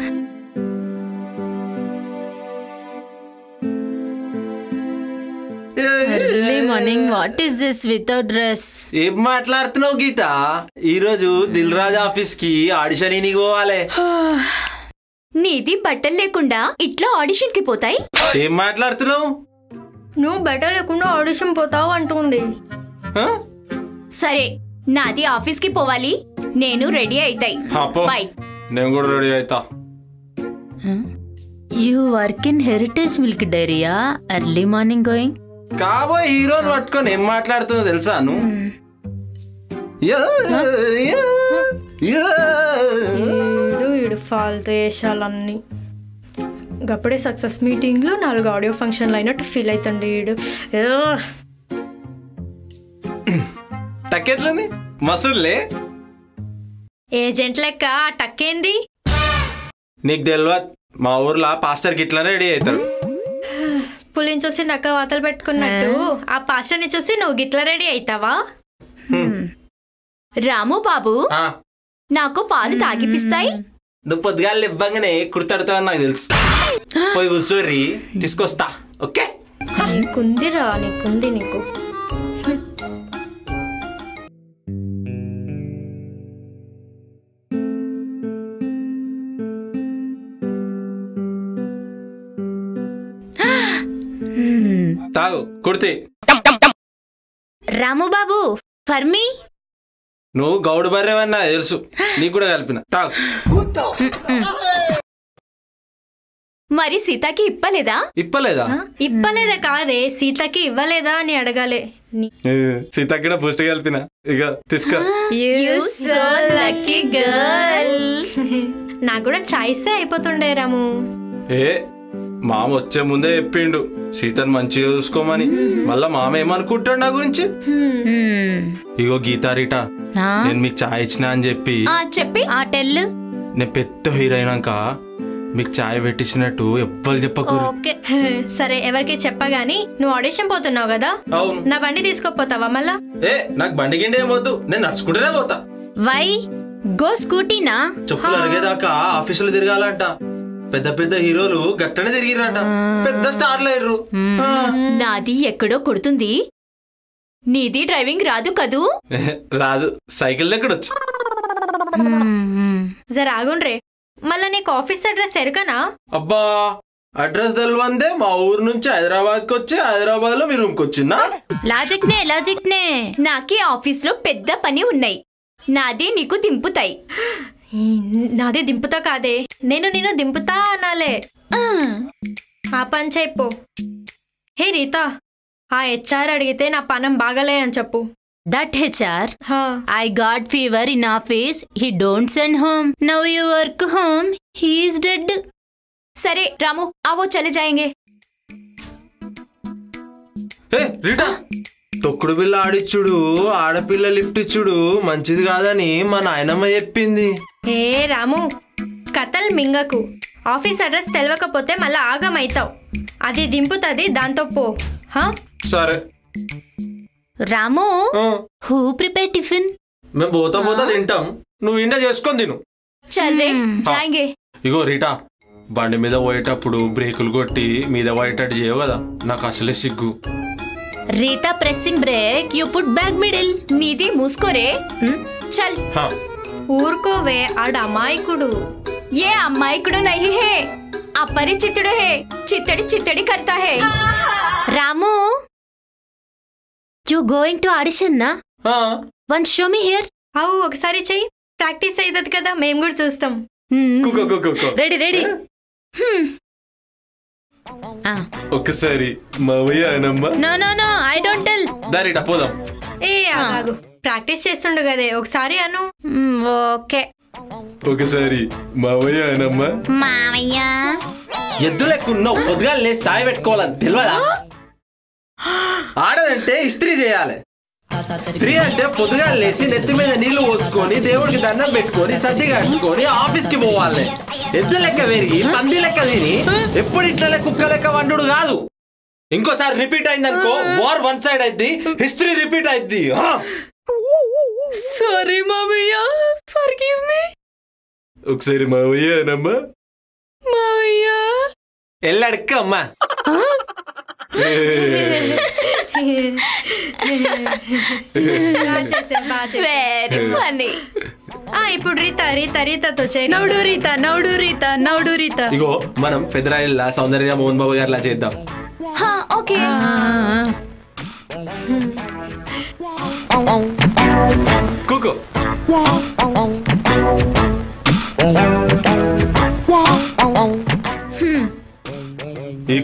early morning what is this without dress ఏం మాట్లాడుతున్నావు గీత ఈ రోజు దిల్ రాజ్ ఆఫీస్ కి ఆడిషన్ ఇనికి పోవాలి నీది బట్టలు లేకుండా ఇట్లా ఆడిషన్ కి పోతాయి ఏం మాట్లాడుతున్నావు నువ్వు బెటర్ లేకుండా ఆడిషన్ పోతావు అంటుంది ఆ? సరే నాది ఆఫీస్ కి పోవాలి నేను రెడీ అయితాయి అప్పో. బాయ్ నేను కూడా రెడీ అవుతా you work in Heritage milk డైరీయా ఎర్లీ మార్నింగ్ గోయింగ్ కాబోయే హీరోని పట్టుకొని ఏం మాట్లాడుతుందో తెలుసా నువ్వు యా, యా, యా. వీడు వీడు ఫాల్తు వేషాలన్నీ గప్పుడే సక్సెస్ మీటింగ్లో నాలుగు ఆడియో ఫంక్షన్లు అయినట్టు ఫీల్ అవుతుంది వీడు ఏ, టక్కెట్లుంది మసుల్లే ఏజెంట్ లెక్క ఆ టక్కేంది నీకు తెలియదు మా ఊర్లో పాస్టర్ గిట్లా రెడీ అవుతారు పులిని చూసి నక్క వాతలు పెట్టుకున్నట్టు ఆ పాస్టర్ని చూసి నువ్వు గిట్ల రెడీ అవుతావా రాము బాబు ఆ, నాకు పాలు తాగిపిస్తాయి నువ్వు పొద్దుగాలు ఇవ్వంగానే కుర్తాడుతావు నాకు తెలుసు పోయి కూర్చోర్రి తీసుకొస్తా ఓకే నీకుందిరా నీకుంది నీకు తాగు కుర్తి రాము బాబు ఫర్ మీ నువ్వు గౌడు బర్రెవన్నా తెలుసు నీకు కూడా కలిపిన తాగు మరి సీతకి ఇప్పలేదా ఇప్పలేదా ఆ, ఇవ్వలేదా కాదే సీతకి ఇవ్వలేదా అని అడగాలే నీ- సీతకి కూడా బూస్ట్ కలిపిన ఇక తీసుకో You so lucky girl. నాకు కూడా చాయిసే అయిపోతుండే రాము ఏ మామ వచ్చే ముందే చెప్పిండు సీతను మంచిగా చూసుకోమని మళ్ళా మామ ఏమనుకుంటాడు నా గురించి ఇగో గీతారీట నేను మీకు చాయ్ ఇచ్చిన అని చెప్పి ఆ చెప్పి ఆ టెల్ నేను పెద్ద హీరో అయినాక మీకు చాయ్ పెట్టించినట్టు ఎవ్వరు చెప్పకూరు ఓకే సరే ఎవరికి చెప్పగాని నువ్వు ఆడిషన్ పోతున్నావు కదా అవును నా బండి తీసుకోపోతావా మళ్ళా ఏ నాకు బండి గిండి ఏమొద్దు నేను నడుచుకుంటూనే పోతా వై గో స్కూటీనా చెప్పులు అరిగేదాకా ఆఫీసులో తిరగాలంట పెద్ద పెద్ద హీరోలు గట్టనే తిరిగిరంట పెద్ద స్టార్లు అయ్యారు నాది ఎక్కడో కొడుతుంది నీది డ్రైవింగ్ రాదు కదూ రాదు సైకిల్ దగ్గర వచ్చు జర ఆగుండ్రే మళ్ళా నీకు ఆఫీస్ అడ్రస్ ఎరుకనా అబ్బా అడ్రస్ తెలవందే మా ఊరు నుంచి హైదరాబాద్ కి వచ్చి హైదరాబాద్ లో మీ రూమ్ కి వచ్చిందా లాజిక్ నే లాజిక్ నే నాకే ఆఫీస్ లో పెద్ద పని ఉన్నాయి నాది నీకు దింపుతాయి ఈ, నాదే దింపుతా కాదే నేను నేను దింపుతా అనాలే ఆ, ఆ పని చెప్పు హే రీతా ఆ హెచ్ఆర్ అడిగితే నా పనం బాగలే అని చెప్పు దట్ హెచ్ఆర్ హా I got fever in office he don't send home now you work home he's dead సరే రాము ఆవో చలే జాయింగే ఏ రీటా తొక్కుడు బిల్ల ఆడిచ్చుడు ఆడపిల్ల లిఫ్ట్ ఇచ్చుడు మంచిది కాదని మా నాయనమ్మ చెప్పింది ఏ రాము కథల్ మింగకు ఆఫీస్ అడ్రస్ తెలియకపోతే మళ్ళీ ఆగమైతావు అది దింపుతుంది దాంతో పో హా సరే రాము ఆ, హూ ప్రిపేర్ టిఫిన్ మేము పోతా పోతా తింటాం నువ్వు ఇండ చేసుకొని తిను చల్ రే జాయింగే ఇగో రీటా బండి మీద పోయేటప్పుడు బ్రేకులు కొట్టి మీద పోయేటట్టు చేయవు కదా నాకు అసలే సిగ్గు Reeta pressing brake you put back middle నీది మూసుకోరే చల్ హా, ఊరుకోవే ఆడు అమాయకుడు ఏ అమ్మాయికుడు నహి హే అపరిచితుడు హే చిత్తడి చిత్తడి కర్తా hey Ramu you going to audition నా ఆ, వన్ షో మీ హియర్ అవు ఒకసారి చెయ్యి ప్రాక్టీస్ అవుతుంది కదా మేము కూడా చూస్తాం కుక్కో, కుక్కో, కుక్కో. రెడీ రెడీ ఒక్కసారి మావయ్య అనమ్మ no no no I don't tell దారిట పోదాం ఏ ఆగు ప్రాక్టీస్ చేస్తుండు కదే ఒకసారి అను ఓకే ఒకసారి మావయ్య అనమ్మ మావయ్య ఎద్దు లెక్కున్నావు పొద్దుగా లేచి సాయ పెట్టుకోవాలని తెలియదా ఆడదంటే ఇస్త్రీ చేయాలి స్త్రీ అంటే పొద్దుగా లేచి నెత్తి మీద నీళ్లు పోసుకొని దేవుడికి దండం పెట్టుకొని సర్ది కట్టుకొని ఆఫీస్ కి పోవాలి ఎద్దు లెక్క పెరిగి పంది లెక్క తిని ఎప్పుడు ఇట్లనే కుక్క లెక్క వండుడు కాదు ఇంకోసారి రిపీట్ అయిందనుకో వార్ వన్ సైడ్ అయింది హిస్టరీ రిపీట్ అయింది సారీ మామయ్య ఫర్గివ్ మీ ఒకసారి మావయ్య అనమ్మా మామయ్య ఎల్లడక్క అమ్మా బాగా చేశారు, బాగా చేశారు. వెరీ ఫనీ ఆ, ఇప్పుడు రీత రీత రీతతో చేయి నౌడు రీత నౌడు రీత నౌడు రీత ఇగో మనం పెద్దరాయిల్లా సౌందర్య మోహన్ బాబు గారిలా చేద్దాం హా ఓకే కుకో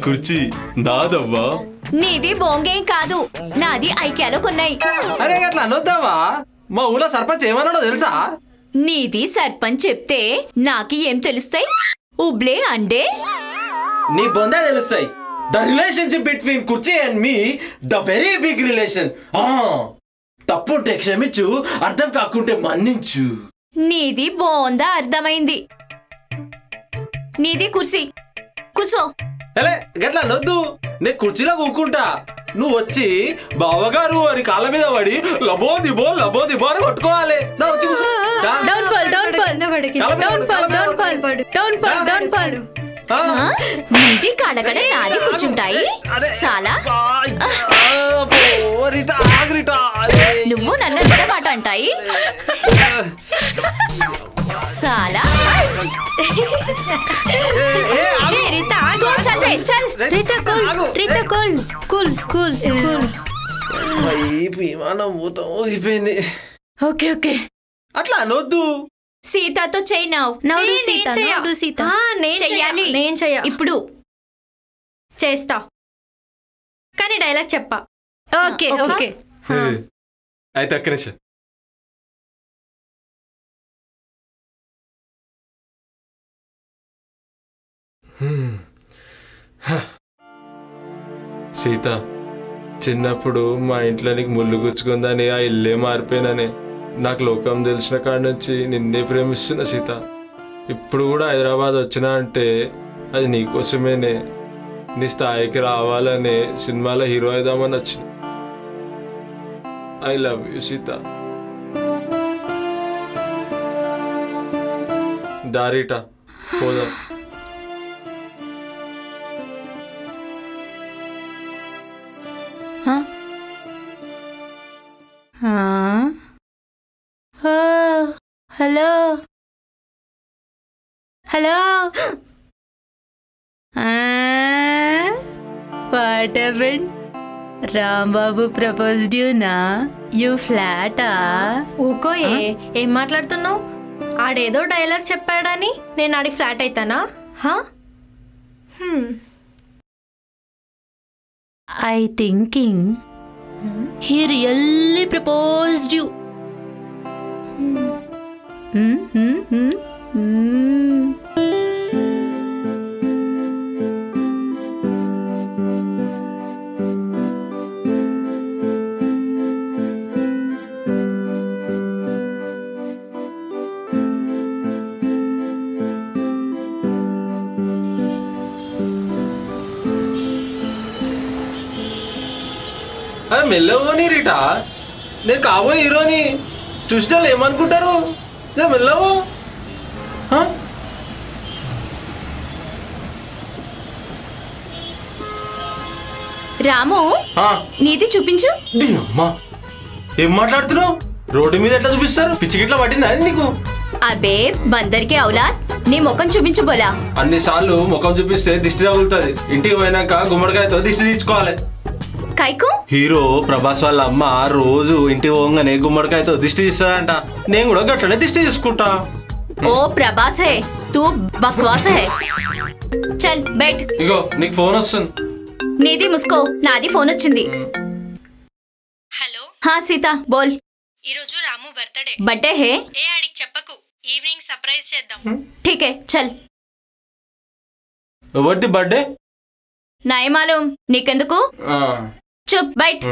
కుర్చీ నాదవ్వా నీది బోంగేం కాదు నాది ఐక్యాలో కొన్నాయి అరే అట్లా అనొద్దావా మా ఊళ్ళో సర్పంచ్ ఏమన్నాడో తెలుసా నీది సర్పంచ్ చెప్తే నాకి ఏం తెలుస్తాయి ఉబ్లే అండే నీ బొందా తెలుస్తాయి the relationship between kurchi and me the very big relation తప్పుంటే క్షమించు అర్థం కాకుంటే మన్నించు నీది బోందా అర్థమైంది నీది కుర్సీ కూసో అలే గట్లా అనొద్దు నేను కుర్చీలో కూకుంటా నువ్వు వచ్చి బావగారు అని కాళ్ళ మీద పడి లబో దిబో లబో దిబో అని కొట్టుకోవాలి దా, వచ్చి కూర్చో. దా. డౌన్ ఫాల్ డౌన్ ఫాల్ కలప- డౌన్ ఫాల్ కలప- down fall down fall down fall ఆ. ఆ? నీది కాడకడ నాది కూర్చుంటాయి సాలా అబ్బో, రిటా, ఆగు రిటా. అరే. నువ్వు నన్ను ఎంత మాట అంటాయి సాలా ఏ, ఆగు. ఏ రీతా తూ చల్ రే చల్ రీతా కూల్ ఆగు. Reeta cool cool cool cool వైపు విమానం మూతం ఊగిపోయింది ఓకే ఓకే అట్లా అనొద్దు సీతతో చేయనావు నౌ డు నేను సీత చెయ్య. నౌ డు సీత ఆ, నేను చెయ్యాలి. చెయ్యాలి నేను చెయ్య ఇప్పుడు చేస్తా కానీ డైలాగ్ చెప్పా ఓకే ఓకే. ఓకే అయితే అక్క నిమిషం సీత చిన్నప్పుడు మా ఇంట్లో నీకు ముళ్ళు గుచ్చుకుందని ఆ ఇల్లే మారిపోయినని నాకు లోకం తెలిసిన కాడి నుంచి నిన్నే ప్రేమిస్తున్నా సీత ఇప్పుడు కూడా హైదరాబాద్ వచ్చినా అంటే అది నీకోసమేనే నీ స్థాయికి రావాలనే సినిమాలో హీరో అయిదామని వచ్చిన ఐ లవ్ యూ సీత దారిట పోదాం hello hello what even Rambabu proposed you నా యూ ఫ్లాటా ఊకో ఏ ఏం మాట్లాడుతున్నావు ఆడేదో డైలాగ్ చెప్పాడని నేను ఆడికి ఫ్లాట్ అవుతానా హా I thinking he really proposed you అరే మెల్లవోని రీటా నేను కాబోయే హీరోని చూసిన వాళ్ళు ఏమనుకుంటారు జర మెల్లవో హ? రాము ఆ, నీది చూపించు దీనమ్మా ఏం మాట్లాడుతున్నావు రోడ్డు మీద ఎట్లా చూపిస్తారు పిచ్చి గిట్ల పట్టిందా నీకు అబే బందరికి అవులా నీ ముఖం చూపించు బోలా అన్ని సార్లు ముఖం చూపిస్తే దిష్టి తగులుతుంది ఇంటికి పోయినాక గుమ్మడికాయతో దిష్టి తీర్చుకోవాలి కైకు హీరో ప్రభాస్ వాళ్ళ అమ్మ రోజు ఇంటికి పోగానే గుమ్మడికాయతో దిష్టి తీస్తాడంట నేను కూడా గట్లనే దిష్టి తీసుకుంటా ఓ ప్రభాస్ హే తూ బక్వాస్ హే చల్ బైట్ ఇగో నీకు ఫోన్ వస్తుంది నీది ముసుకో నాది ఫోన్ వచ్చింది హలో హా సీత బోల్ ఈరోజు రాము బర్త్డే బర్త్డే హే ఏ ఆడికి చెప్పకు ఈవినింగ్ సర్ప్రైజ్ చేద్దాం ఠీకే చల్ ఎవరిది బర్త్డే నాయ మాలూం నీకెందుకు చుప్ బైట్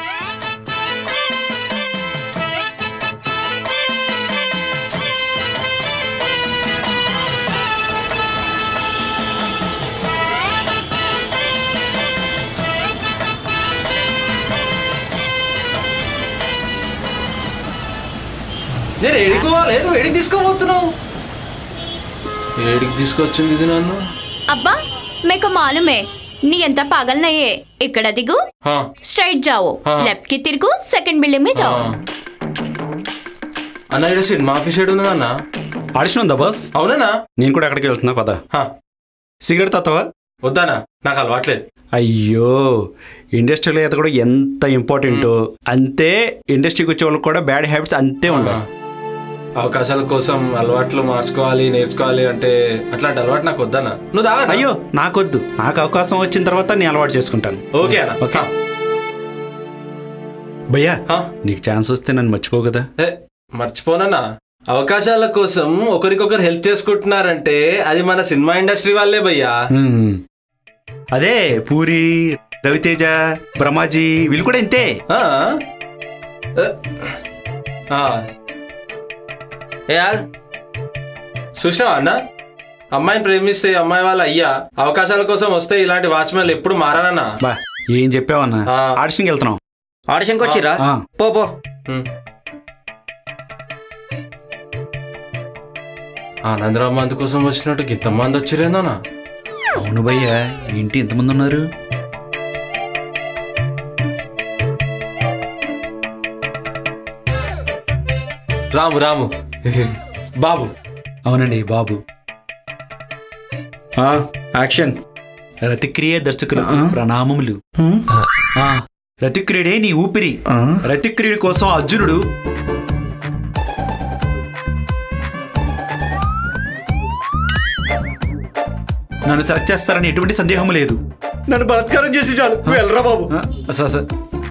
నేను ఏడికోవాలి నువ్వు ఏడికి తీసుకోబోతున్నావు ఏడికి తీసుకొచ్చింది ఇది నన్ను అబ్బా మేకు మాలుమే నీ ఎంత పాగల్ నయ్యే ఇక్కడ దిగు హా, స్ట్రైట్ జాओ हाँ। లెఫ్ట్ కి తిరుగు సెకండ్ బిల్డింగ్ में ఆ. जाओ అన్న ఇక్కడ సినిమా ఆఫీస్ ఏడు ఉన్నదా అన్న ఆడిషన్ ఉందా బాస్ అవునా నేను కూడా అక్కడికి వెళ్తున్నా పద సిగరెట్ తాతావా వద్దానా నాకు అలవాట్లేదు అయ్యో ఇండస్ట్రీలో ఈత కూడా ఎంత ఇంపార్టెంట్ అంతే ఇండస్ట్రీకి వచ్చే వాళ్ళకి కూడా బ్యాడ్ హ్యాబిట్స్ అంతే ఉండాలి అవకాశాల కోసం అలవాట్లు మార్చుకోవాలి నేర్చుకోవాలి అంటే అట్లాంటి అలవాటు నాకు వద్దన్నా నువ్వు తాగా అయ్యో నాకొద్దు నాకు అవకాశం వచ్చిన తర్వాత నేను అలవాటు చేసుకుంటాను ఓకే అన్న ఓకే. భయ్యా హా. నీకు ఛాన్స్ వస్తే నన్ను మర్చిపో కదా ఏ, మర్చిపోనన్నా అవకాశాల కోసం ఒకరికొకరు హెల్ప్ చేసుకుంటున్నారంటే అది మన సినిమా ఇండస్ట్రీ వాళ్ళే భయ్యా హ్మ్. అదే పూరి రవితేజ బ్రహ్మాజీ వీళ్ళు కూడా ఇంతే ఆ? ఏ, ఆ. ఏ ఆ? చూసినావా అన్న అమ్మాయిని ప్రేమిస్తే అమ్మాయి వాళ్ళ అయ్యా అవకాశాల కోసం వస్తే ఇలాంటి వాచ్మెన్లు ఎప్పుడు మారానన్నా బా ఏం చెప్పావన్నా ఆ. ఆడిషన్కి వెళ్తున్నాం ఆడిషన్కి వచ్చిరా ఆ. పో పో ఉమ్. ఆనందరావు మంది కోసం వచ్చినట్టు గింత మంది వచ్చిరేందన్నా అవును భయ్యా ఏంటి ఎంతమంది ఉన్నారు రాము రాము బాబు అవునండి బాబు యాక్షన్ రతిక్రియ దర్శకులకు ప్రణామములు ఆ, రతిక్రియుడే నీ ఊపిరి రతిక్రియుడి కోసం అర్జునుడు నన్ను సెలెక్ట్ చేస్తారని ఎటువంటి సందేహం లేదు నన్ను బలత్కారం చేసి చాలు నువ్వు వెళ్ళరా బాబు ఆ, స- స-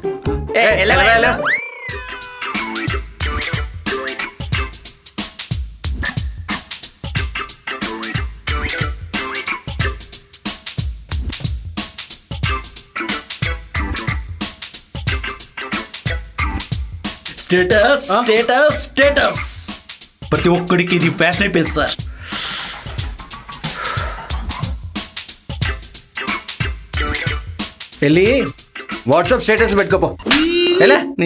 స్టేటస్ స్టేటస్ స్టేటస్ ప్రతి ఒక్కడికి ఇది ఫ్యాషన్ అయిపోయింది సార్ వెళ్ళి వాట్సాప్ స్టేటస్ పెట్టుకోపో ఎలా నీ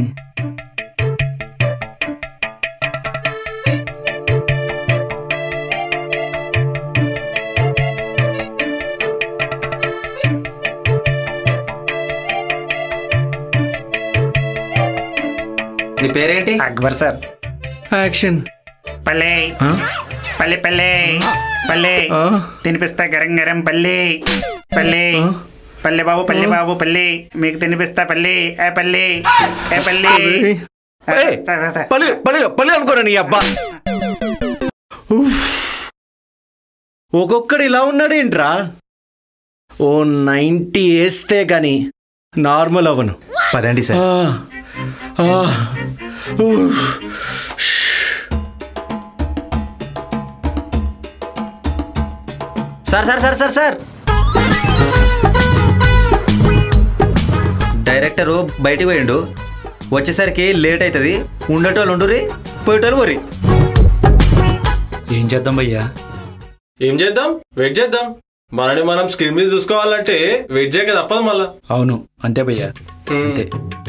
నీ పేరేంటి అక్బర్ సార్ యాక్షన్ పల్లె పల్లె పల్లె పల్లె తినిపిస్తా గరం గరం పల్లె పల్లె పల్లె బాబు పల్లె బాబు పల్లె మీకు తినిపిస్తా పల్లె ఏ పల్లె ఏ పల్లె సార్, సార్, సార్. పల్లి పల్లి పల్లి అనుకోరా నీ అబ్బా ఉఫ్. ఒక్కొక్కడు ఇలా ఉన్నాడేంట్రా ఓ నైంటీ వేస్తే గాని నార్మల్ అవ్వను పదండి సార్ ఆ, ఆ, ఉఫ్. Sir sir sir sir sir director బయటికి పోయిండు వచ్చేసరికి లేట్ అవుతుంది ఉండేటోళ్ళు ఉండురి పోయేటోళ్ళు పోరి ఏం చేద్దాం భయ్యా ఏం చేద్దాం వెయిట్ చేద్దాం మనని మనం స్క్రీన్ మీద చూసుకోవాలంటే వెయిట్ చేయక తప్పదు మళ్ళా అవును అంతే భయ్యా అంతే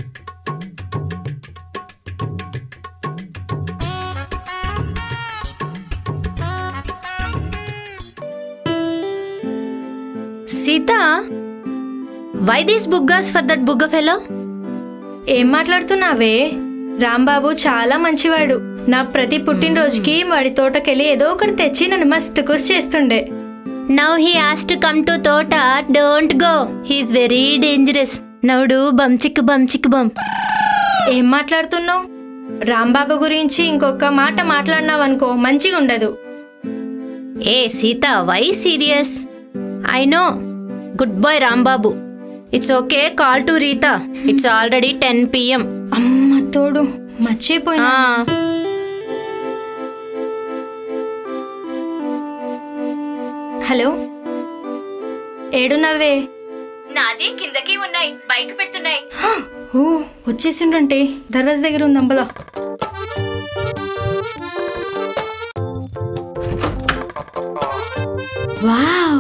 Seetha why these buggers for that bugger fellow ఏం మాట్లాడుతున్నావే రాంబాబు చాలా మంచివాడు నా ప్రతి పుట్టినరోజుకి వాడి తోటకెళ్ళి ఏదో ఒకటి తెచ్చి నన్ను మస్తు ఖుషి చేస్తుండే now he has to come to thota don't go he's very dangerous నవ్వుడు బంచిక్ బంచిక్ బం ఏం మాట్లాడుతున్నావు రాంబాబు గురించి ఇంకొక మాట మాట్లాడినావనుకో మంచిగా ఉండదు ఏ Seetha why serious I know good boy Rambabu it's okay call to Reeta it's already ten PM అమ్మ తోడు మర్చిపోయినా హలో ఏడునవ్వే నాది కిందకి ఉన్నాయి బైక్ పెడుతున్నాయి ఓ వచ్చేసిండ్రంటే దర్వాజ దగ్గర ఉంది అంబలా వావ్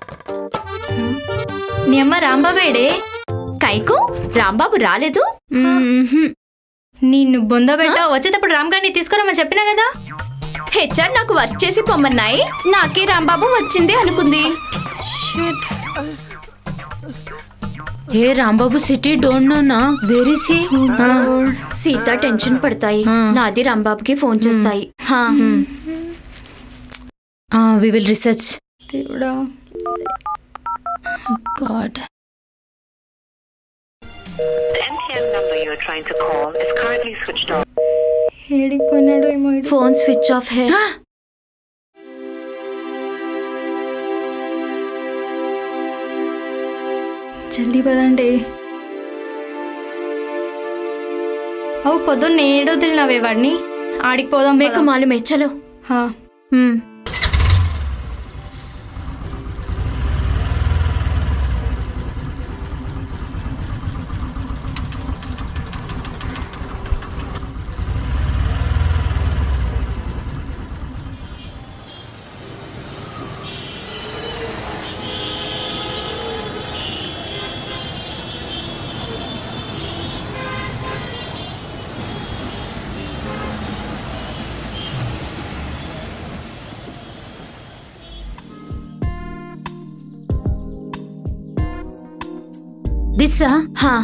నీ అమ్మ రాంబాబేడే కైకు రాంబాబు రాలేదు నిన్ను బొందబెట్ట వచ్చేటప్పుడు రామ్ గారిని తీసుకురమ్మని చెప్పినా కదా హెచ్ఆర్ నాకు వర్క్ చేసి పొమ్మన్నాయి నాకే రాంబాబు వచ్చింది అనుకుంది ఏ రాంబాబు సిటీ డోంట్ నో నా where is he Seetha tension పడతాయి నాది రాంబాబుకి ఫోన్ చేస్తాయి హా. వి విల్ రీసెర్చ్ దేవుడా God The MTN number you are trying to call is currently switched off. ఏడికి పోయినాడు ఏమో ఈడు. ఫోన్ స్విచ్ ఆఫ్ హే జల్దీ పదండి అవు పొద్దున్న ఏడు వదిలినావే వాడిని ఆడికి పోదాం మేకు మాలుమే చలో హా. హ్మ్. దిస్సా హా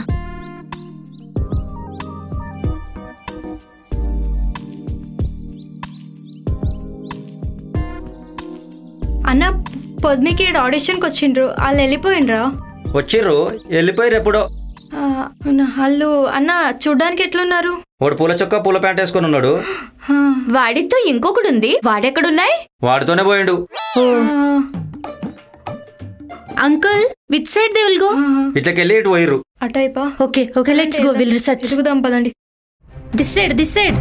అన్న పొద్దుకి ఆడిషన్కి వచ్చిండ్రు వాళ్ళు వెళ్ళిపోయిండ్రా వచ్చిర్రు వెళ్ళిపోయారు ఎప్పుడో ఆ, అవునా? వాళ్ళు అన్న చూడ్డానికి ఎట్లున్నారు వాడు పూల చొక్కా పూల ప్యాంట్ వేసుకొని ఉన్నాడు ఆ, వాడితో ఇంకొకడుంది వాడెక్కడున్నాయి వాడితోనే పోయిండు uncle which side they will go ఇట్లకెళ్ళి ఇటు పోయిర్రు అటైపా okay okay let's go will research ఎదుగుదాం పదండి this side this side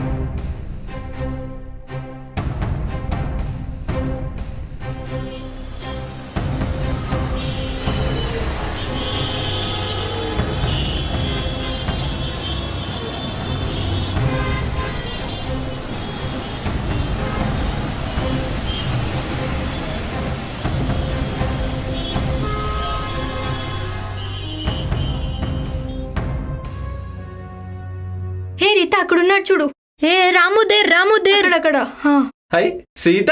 hey Reeta అక్కడున్నాడు చూడు ఏ రాము దేర్ రాము దేర్ అక్కడ హై సీత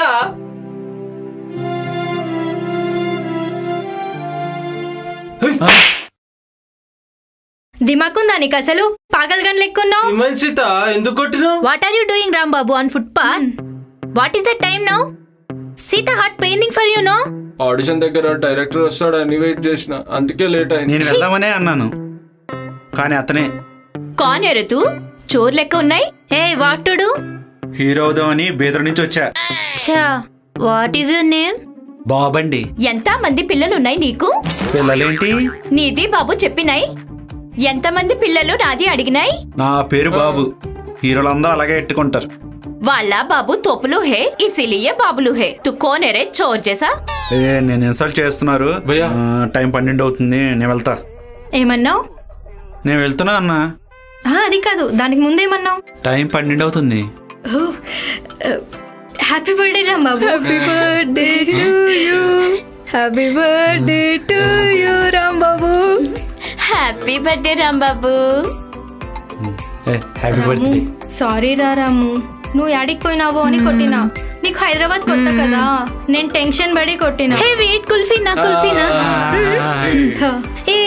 దిమాకుందా నీకు అసలు పాగల్ గన్ లెక్కున్నావు ఏమైంది సీత ఎందుకు కొట్టినావు what are you doing Ram Babu on footpath what is the time now Seetha heart paining for you no audition దగ్గర డైరెక్టర్ వస్తాడని వెయిట్ చేసిన అందుకే లేట్ అయింది నేను వెళ్దామనే అన్నాను కానీ అతనే కాన్ ఎరుతూ చోర్ లెక్క ఉన్నాయి ఏ వాట్ టు డూ హీరో అవుదామని బేదర్ నుంచి వచ్చా ఛా వాట్ ఈస్ యువర్ నేమ్ బాబండి ఎంత మంది పిల్లలున్నాయి నీకు పిల్లలేంటి నీది బాబు చెప్పినాయి ఎంతమంది పిల్లలు నాది అడిగినాయి నా పేరు బాబు హీరోలందరూ అలాగే ఎట్టుకుంటారు వాళ్ళ బాబు తోపులు హే ఇసిలియే బాబులు హే తు కోనేరే చోర్ చేసా ఏ నేను ఇన్సల్ట్ చేస్తున్నారు ఆ, టైం పన్నెండు అవుతుంది నేను వెళ్తా ఏమన్నావు నేను వెళ్తున్నా అన్న అది కాదు దానికి ముందేమన్నావు టైం పన్నెండు అవుతుంది happy birthday Ram Babu happy birthday to you happy birthday to you Ram Babu happy birthday Rambabu happy birthday sorry రా రాము నువ్వు యాడికి పోయినావో అని కొట్టినా నీకు హైదరాబాద్ కొత్త కదా నేను టెన్షన్ పడి కొట్టినా హే వెయిట్ కుల్ఫీనా కుల్ఫీనా ఏ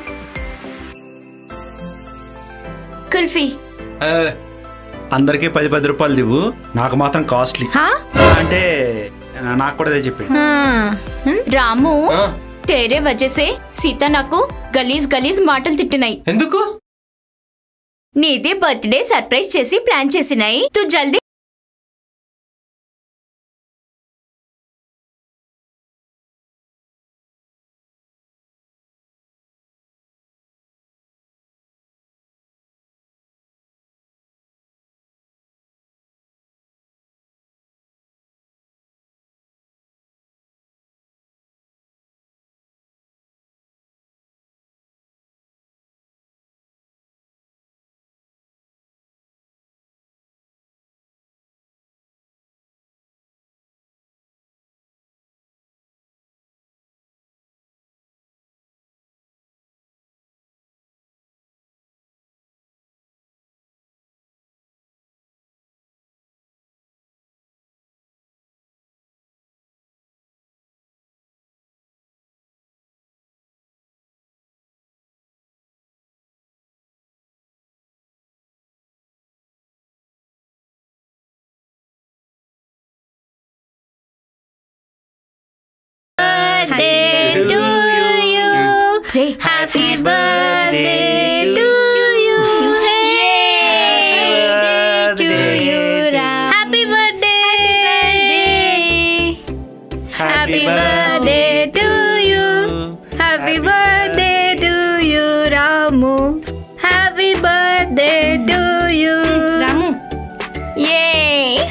కుల్ఫీ అందరికీ పది పది రూపాయలు దివ్వు నాకు మాత్రం కాస్ట్లీ అంటే ఆ, నాకు కూడా అదే చెప్పి రాము తేరే వజసే సీత నాకు గలీజ్ గలీజ్ మాటలు తిట్టినాయి ఎందుకు నీది బర్త్డే సర్ప్రైజ్ చేసి ప్లాన్ చేసినాయి తు జల్దీ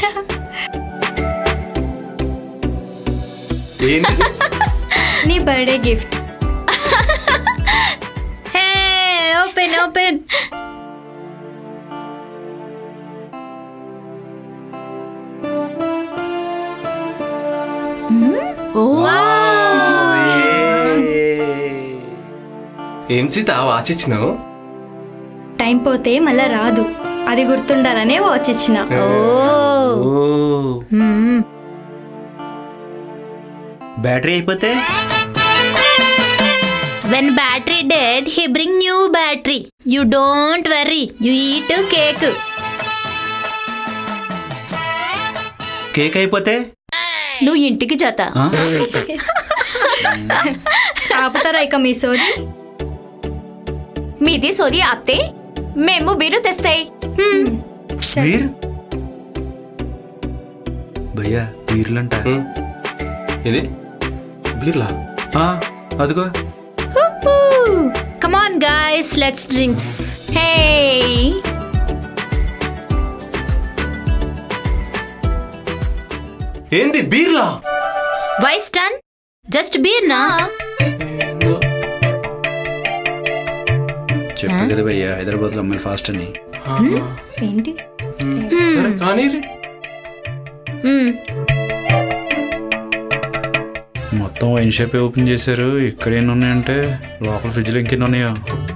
ఏంటి నీ birthday gift hey open open ఏం సీత వాచ్ ఇచ్చినావు టైం పోతే మళ్ళా రాదు అది గుర్తుండాలనే వాచ్ ఇచ్చిన బ్యాటరీ అయిపోతే when battery dead he bring new battery you don't very you eat cake cake అయిపోతే నువ్వు ఇంటికి చేత ఆ? ఆపుతారా ఇక మీ సోది మీది సోది ఆప్తే మేము బీరు తెస్తాయి వీర్ భయ్యా వీర్లంట ఇది బీర్లా అదిగో come on guys let's drinks hey ఏంది బీర్లా వైస్ టన్ జస్ట్ బీర్ నా చెప్పాను కదా భయ్యా హైదరాబాద్ లో అమ్మాయిలు ఫాస్ట్ అని ఏంటి సరే కానీ మొత్తం వైన్ షాప్ ఓపెన్ చేశారు ఇక్కడ ఎన్ని ఉన్నాయంటే లోపల ఫ్రిడ్జ్లో ఇంకెన్ని ఉన్నాయో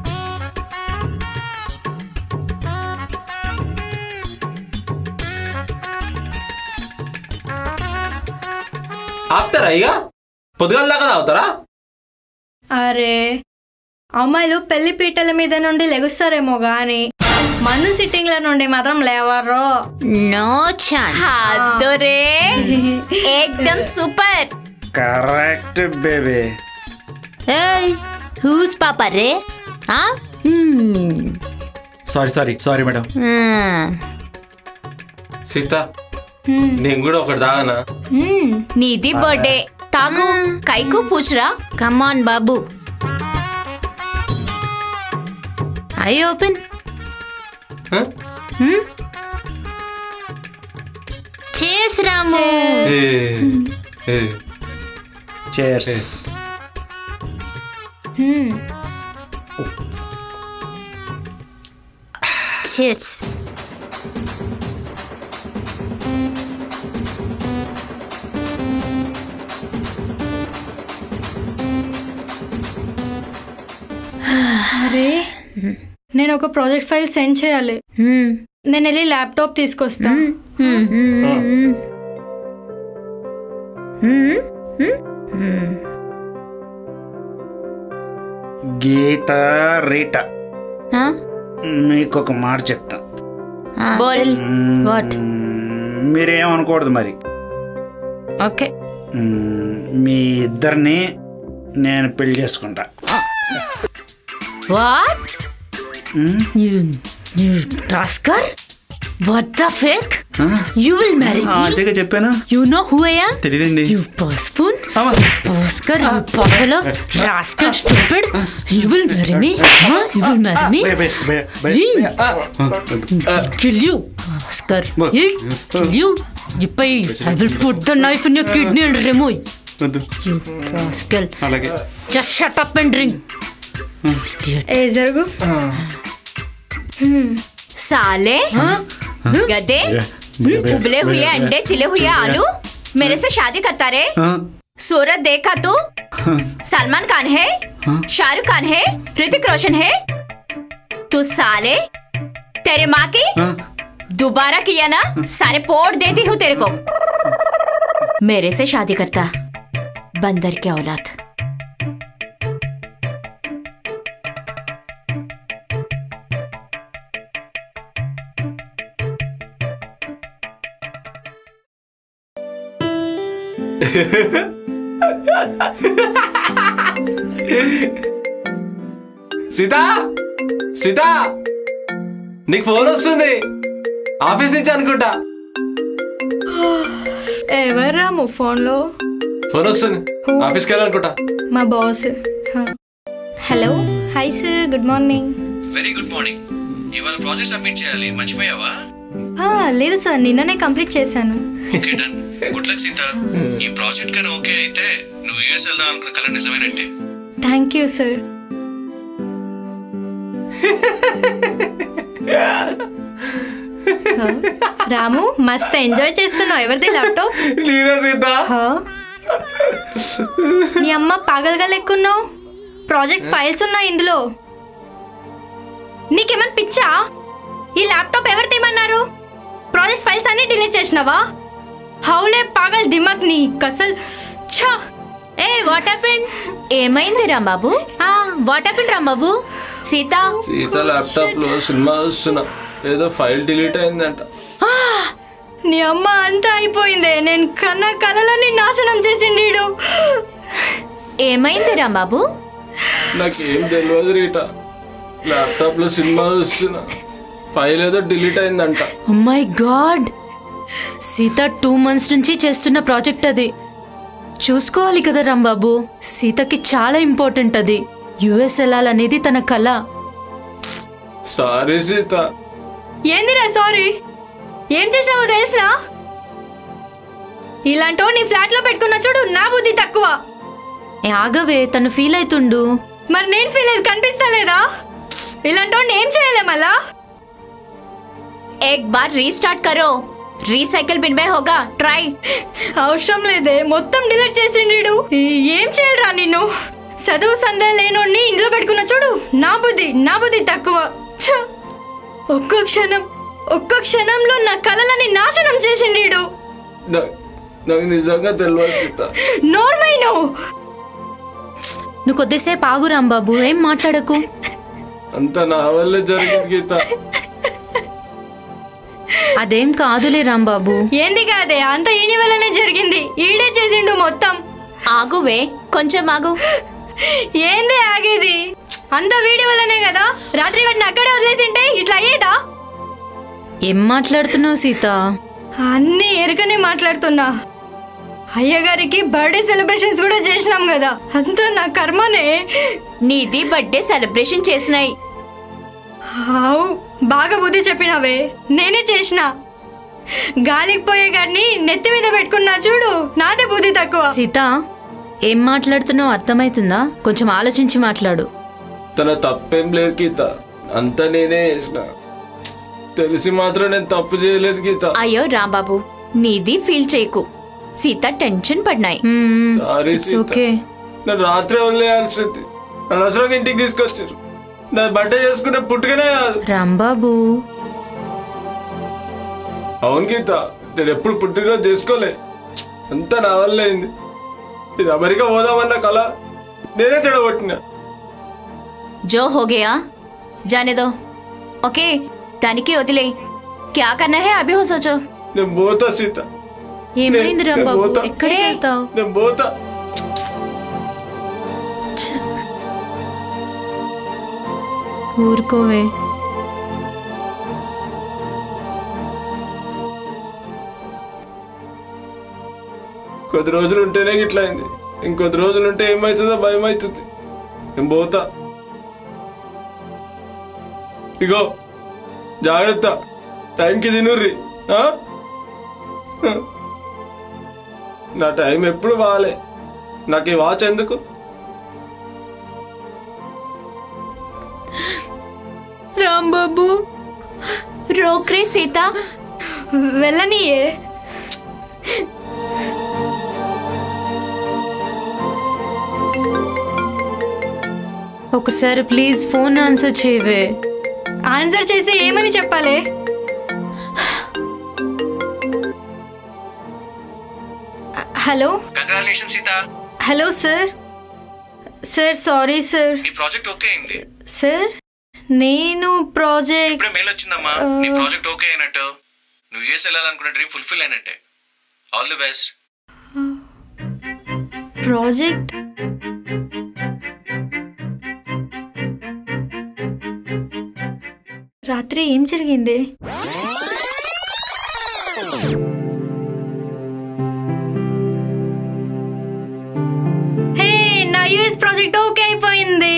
ఆపుతారా ఇక పొద్దుగాల దాకా తాగుతారా అరే అమ్మాయిలు పెళ్లి పీటల మీద నుండి లెగుస్తారేమో గాని మందు సిట్టింగ్ల నుండి మాత్రం లేవరు నో ఛాన్స్ హాదోరే ఏకదమ్ సూపర్ కరెక్ట్ బేబీ ఏయ్ హూస్ పాపా రే ఆ sorry sorry sorry madam Seetha నేను కూడా ఒకటి తాగనా నీది బర్త్డే తాగు కైకు పూచురా కమ్ ఆన్ బాబు ఐ ఓపెన్ చేస్ రాము చేర్స్ చేర్స్ అరే నేను ఒక ప్రాజెక్ట్ ఫైల్ సెండ్ చేయాలి నేను వెళ్ళి ల్యాప్టాప్ తీసుకొస్తా గీత రీట మీకు ఒక మాట చెప్తా బోల్ వాట్ మీరేమనుకోవద్దు మరి ఓకే మ్మ్, మీ ఇద్దరిని నేను పెళ్లి చేసుకుంటా వాట్ యు యు టాస్కర్ what the fake you will marry అంతేగా చెప్పాను you know who I am తెలియదండి యు పర్స్పూన్ Bhaskar you buffalo rascal stupid you will marry me you will marry me kill you Bhaskar kill you ఇప్పై I will put the knife in your kidney and remove you rascal అలాగే just shut up and drink ఏ జరుగు साले गधे उबले हुए अंडे चिले हुए आलू मेरे से शादी करता रे सूरत देखा तू सलमान खान है शाहरुख खान है ऋतिक रोशन है तू साले तेरे माँ की दोबारा किया ना सारे पोट देती हूँ तेरे को मेरे से शादी करता बंदर के औलाद సీతా సీతా నీకు ఫోన్ వస్తుంది ఆఫీస్ నుంచి అనుకుంటా ఎవరాము ఫోన్లో ఫోన్ వస్తుంది ఆఫీస్కి వెళ్ళాలనుకుంటా మా boss hello hi sir good morning very good morning ఇవాళ ప్రాజెక్ట్ సబ్మిట్ చేయాలి మర్చిపోయావా ఆ, లేదు సార్ నిన్ననే కంప్లీట్ చేశాను okay done good luck Seetha ఈ ప్రాజెక్ట్ కానీ ఓకే అయితే నువ్వు యూఎస్ వెళ్దాం అనుకున్న కళ నిజమేనంటే థ్యాంక్ యూ సార్ రాము మస్త్ ఎంజాయ్ చేస్తున్నావు ఎవరిది ల్యాప్టాప్ నీదే సీత నీ అమ్మ పాగల్గా లెక్కున్నావు ప్రాజెక్ట్స్ ఫైల్స్ ఉన్నాయి ఇందులో నీకేమన్నా పిచ్చా ఈ ల్యాప్టాప్ ఎవరు తీయమన్నారు ప్రాజెక్ట్స్ ఫైల్స్ అన్ని డిలీట్ చేసినావా హౌలే పాగల్ దిమాగ్ నీ కసల్ ఛా ఏ వాట్ హ్యాపెన్ ఏమైంది Rambabu what happen Rambabu Seetha Seetha laptop లో సినిమా చూస్తున్నా ఏదో ఫైల్ డిలీట్ అయిందంట నీ అమ్మ అంతా అయిపోయిందే నేను కన్న కలలని నాశనం చేసిండు ఈడు. ఏమైంది రాంబాబు నాకేం తెలియదు రీట ల్యాప్టాప్ లో సినిమా చూస్తున్నా ఫైల్ ఏదో డిలీట్ అయిందంట my God Seetha two months నుంచి చేస్తున్న ప్రాజెక్ట్ అది చూసుకోవాలి కదా రాంబాబు సీతకి చాలా ఇంపార్టెంట్ అది యుఎస్ వెళ్ళాలనేది తన కళ సారీ సీత ఏందిరా సారీ ఏం చేసినావో తెలుసా ఇలాంటో నీ ఫ్లాట్ లో పెట్టుకున్న చూడు నా బుద్ధి తక్కువ ఏ ఆగవే తను ఫీల్ అవుతుండు మరి నేను ఫీల్ అయ్యేది కనిపిస్తా లేదా ఇలాంటో ఏం చేయలే మళ్ళా एक बार रीस्टार्ट करो రీసైకిల్ బిన్ మే హోగా ట్రై అవసరం లేదే మొత్తం డిలీట్ చేసిండు ఏం చేయాలరా నిన్ను చదువు సందే లేనోడిని ఇంట్లో పెట్టుకున్న చూడు నా బుద్ధి నా బుద్ధి తక్కువ ఛ! ఒక్క క్షణం ఒక్క క్షణంలో నా కలలని నాశనం చేసిండు నా- నాకు నిజంగా తెలియదు సీత నోర్మై నువ్వు నువ్వు కొద్దిసేపు ఆగు రాంబాబు ఏం మాట్లాడకు అంత నా వల్లే జరిగింది గీత అదేం కాదులే రాంబాబు ఏంది కాదే అంత ఈని వల్లనే జరిగింది ఈడే చేసిండు మొత్తం ఆగువే కొంచెం ఆగు ఏంది ఆగేది అంత వీడి వల్లనే కదా రాత్రి వాటిని అక్కడే వదిలేసింటే ఇట్లా అయ్యేదా ఏం మాట్లాడుతున్నావు సీత అన్ని ఎరుకనే మాట్లాడుతున్నా అయ్యగారికి బర్త్డే సెలబ్రేషన్స్ కూడా చేసినాం కదా అంతా నా కర్మనే నీది బర్త్డే సెలబ్రేషన్ చేసినాయి ఆవు బాగా బుద్ధి చెప్పినావే నేనే చేసిన గాలికి పోయే గారిని నెత్తి మీద పెట్టుకున్నా చూడు నాదే బుద్ధి తక్కువ సీత ఏం మాట్లాడుతున్నావు అర్థమవుతుందా కొంచెం ఆలోచించి మాట్లాడు తన తప్పేం లేదు గీత అంతా నేనే చేసిన తెలిసి మాత్రం నేను తప్పు చేయలేదు గీత అయ్యో రాంబాబు నీది ఫీల్ చేయకు సీత టెన్షన్ పడినాయి సారీ సీత నేను రాత్రి వదిలేయాల్సింది అనవసరంగా ఇంటికి తీసుకొచ్చారు నా బర్త్డే చేసుకునే పుట్టుకనే కాదు రాంబాబు అవును గీత నేను ఎప్పుడు పుట్టినరోజు చేసుకోలే అంతా నా వల్ల అయింది ఇది అమెరికా పోదామన్న కళ నేనే చెడగొట్టినా जो हो गया जाने दो ओके దానికి వదిలే క్యా కన్నా హే అభి హో సోచో నేను పోతా సీత ఏమైంది నేను రాంబాబు పోతా. ఎక్కడికి వెళ్తావు నేను పోతా ఊరుకోవే కొద్ది రోజులు ఉంటేనే ఇట్లా అయింది ఇంకొద్ది రోజులు ఉంటే ఏమవుతుందో భయం అవుతుంది నేను పోతా ఇగో జాగ్రత్త టైంకి తినుర్రి ఆ? నా టైం ఎప్పుడు బాగాలే నాకు ఈ వాచ్ ఎందుకు రాంబాబు రోక్రే సీత వెళ్ళనియే ఒకసారి ప్లీజ్ ఫోన్ ఆన్సర్ చేయవే ఆన్సర్ చేసి ఏమని చెప్పాలి hello congratulation Seetha hello sir sir sorry sir నీ ప్రాజెక్ట్ ఓకే అయింది సార్ నేను ప్రాజెక్ట్ ఇప్పుడే మెయిల్ వచ్చిందమ్మా నీ ప్రాజెక్ట్ ఓకే అయినట్టు నువ్వు యూఎస్ వెళ్ళాలనుకున్న డ్రీమ్ ఫుల్ఫిల్ అయినట్టే ఆల్ ది బెస్ట్ ప్రాజెక్ట్ రాత్రి ఏం జరిగింది హే నా యుఎస్ ప్రాజెక్ట్ ఓకే అయిపోయింది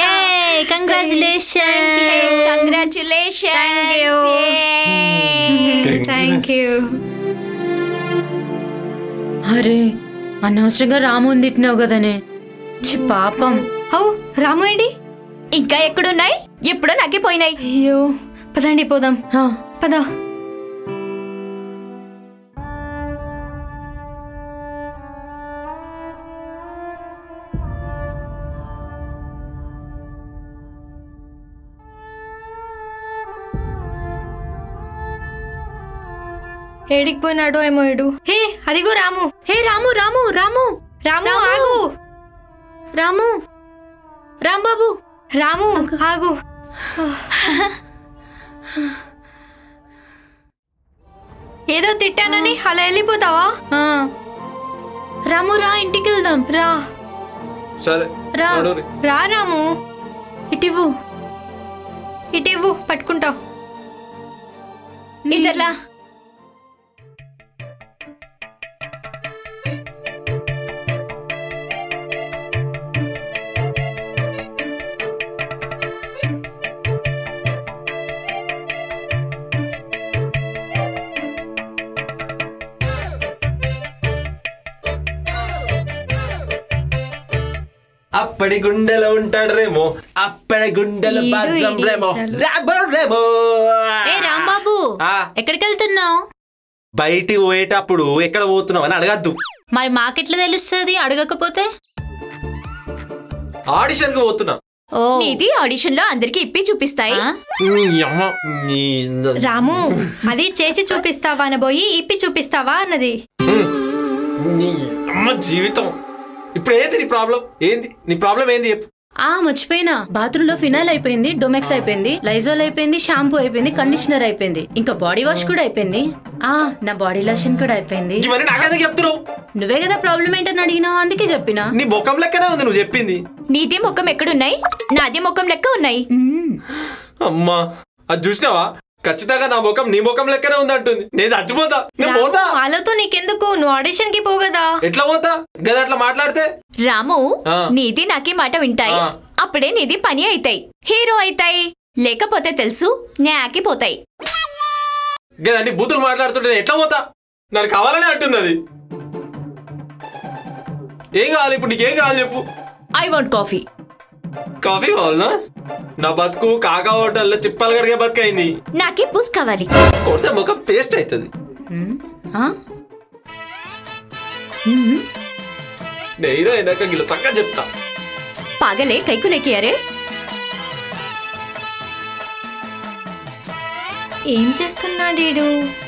కంగ్రాచులేషన్ కంగ్రాచులేషన్ థ్యాంక్ యూ అరే అనవసరంగా రాము తిట్టినావు కదనే చి పాపం హౌ రాము ఏంటి ఇంకా ఎక్కడున్నాయి ఎప్పుడో నగ్గిపోయినాయి అయ్యో పదండి పోదాం హా, పద ఏడికి పోయినాడో ఏమో ఏడు హే అదిగో రాము హే రాము రాము రాము రాము రాము. ఆగు రాము రాంబాబు రాము ఆగు ఏదో తిట్టానని అలా వెళ్ళిపోతావా ఆ. రాము రా ఇంటికి వెళ్దాం రా సరే రా. నడురి. రా రాము ఇటివ్వు ఇటు ఇవ్వు పట్టుకుంటా ఇతర్లా అప్పటి గుండెలో ఉంటాడు రేమో అప్పటి గుండెలో ఈడు భద్రం ఈడు రేమో చాలు. రాబో రేమో ఏ రాంబాబు ఆ, ఎక్కడికి వెళ్తున్నావు బయటికి పోయేటప్పుడు ఎక్కడ పోతున్నావు అని అడగద్దు మరి మాకెట్లా తెలుస్తుంది అడగకపోతే ఆడిషన్ కి పోతున్నా ఓ నీది ఆడిషన్ లో అందరికి ఇప్పి చూపిస్తాయి ఆ? నీ అమ్మ, నీ రాము అది చేసి చూపిస్తావా అనబోయి ఇప్పి చూపిస్తావా అన్నది నీ అమ్మ జీవితం ఇప్పుడు ఏంది నీ ప్రాబ్లం ఏంది నీ ప్రాబ్లం ఏంది చెప్పు ఆ మర్చిపోయినా బాత్రూమ్ లో ఫినాయిల్ అయిపోయింది డొమెక్స్ అయిపోయింది లైజాల్ అయిపోయింది షాంపూ అయిపోయింది కండిషనర్ అయిపోయింది ఇంకా బాడీ వాష్ కూడా అయిపోయింది ఆ నా బాడీ లోషన్ కూడా అయిపోయింది ఇవన్నీ నాకెందుకు చెప్తున్నావు నువ్వే కదా ప్రాబ్లం ఏంటని అడిగినావు అందుకే చెప్పినా నీ ముఖం లెక్కనే ఉంది నువ్వు చెప్పింది నీది ముఖం ఎక్కడున్నాయి నాది ముఖం లెక్క ఉన్నాయి మ్మ్. అమ్మా అది చూసినావా ఖచ్చితంగా నా ముఖం నీ ముఖం లెక్కనే ఉంది అంటుంది నేను చచ్చిపోతా నేను రాము, పోతా వాళ్ళతో నీకెందుకు నువ్వు ఆడిషన్ కి పోగదా ఎట్లా పోతా గదా అట్లా మాట్లాడితే రాము ఆ. నీది నాకి మాట వింటాయి ఆ. అప్పుడే నీది పని అయితాయి హీరో అయితాయి లేకపోతే తెలుసు నాకి పోతాయి గదా నీ బూతులు మాట్లాడుతుంటే నేను ఎట్లా పోతా నాకు కావాలనే అంటుంది అది ఏం కావాలి ఇప్పుడు నీకేం కావాలి చెప్పు ఐ వాంట్ కాఫీ కాఫీ కావాలనా నా బతుకు కాకా హోటల్లో చిప్పలు గడిగే బతుకైంది నాకి బుస్ కావాలి కొడితే ముఖం పేస్ట్ అవుతుంది మ్మ్. ఆ? మ్మ్. నేను అయినాక గిల్ల సంగతి చెప్తా పాగలే కైకులేకి అరే ఏం చేస్తున్నాడు ఈడు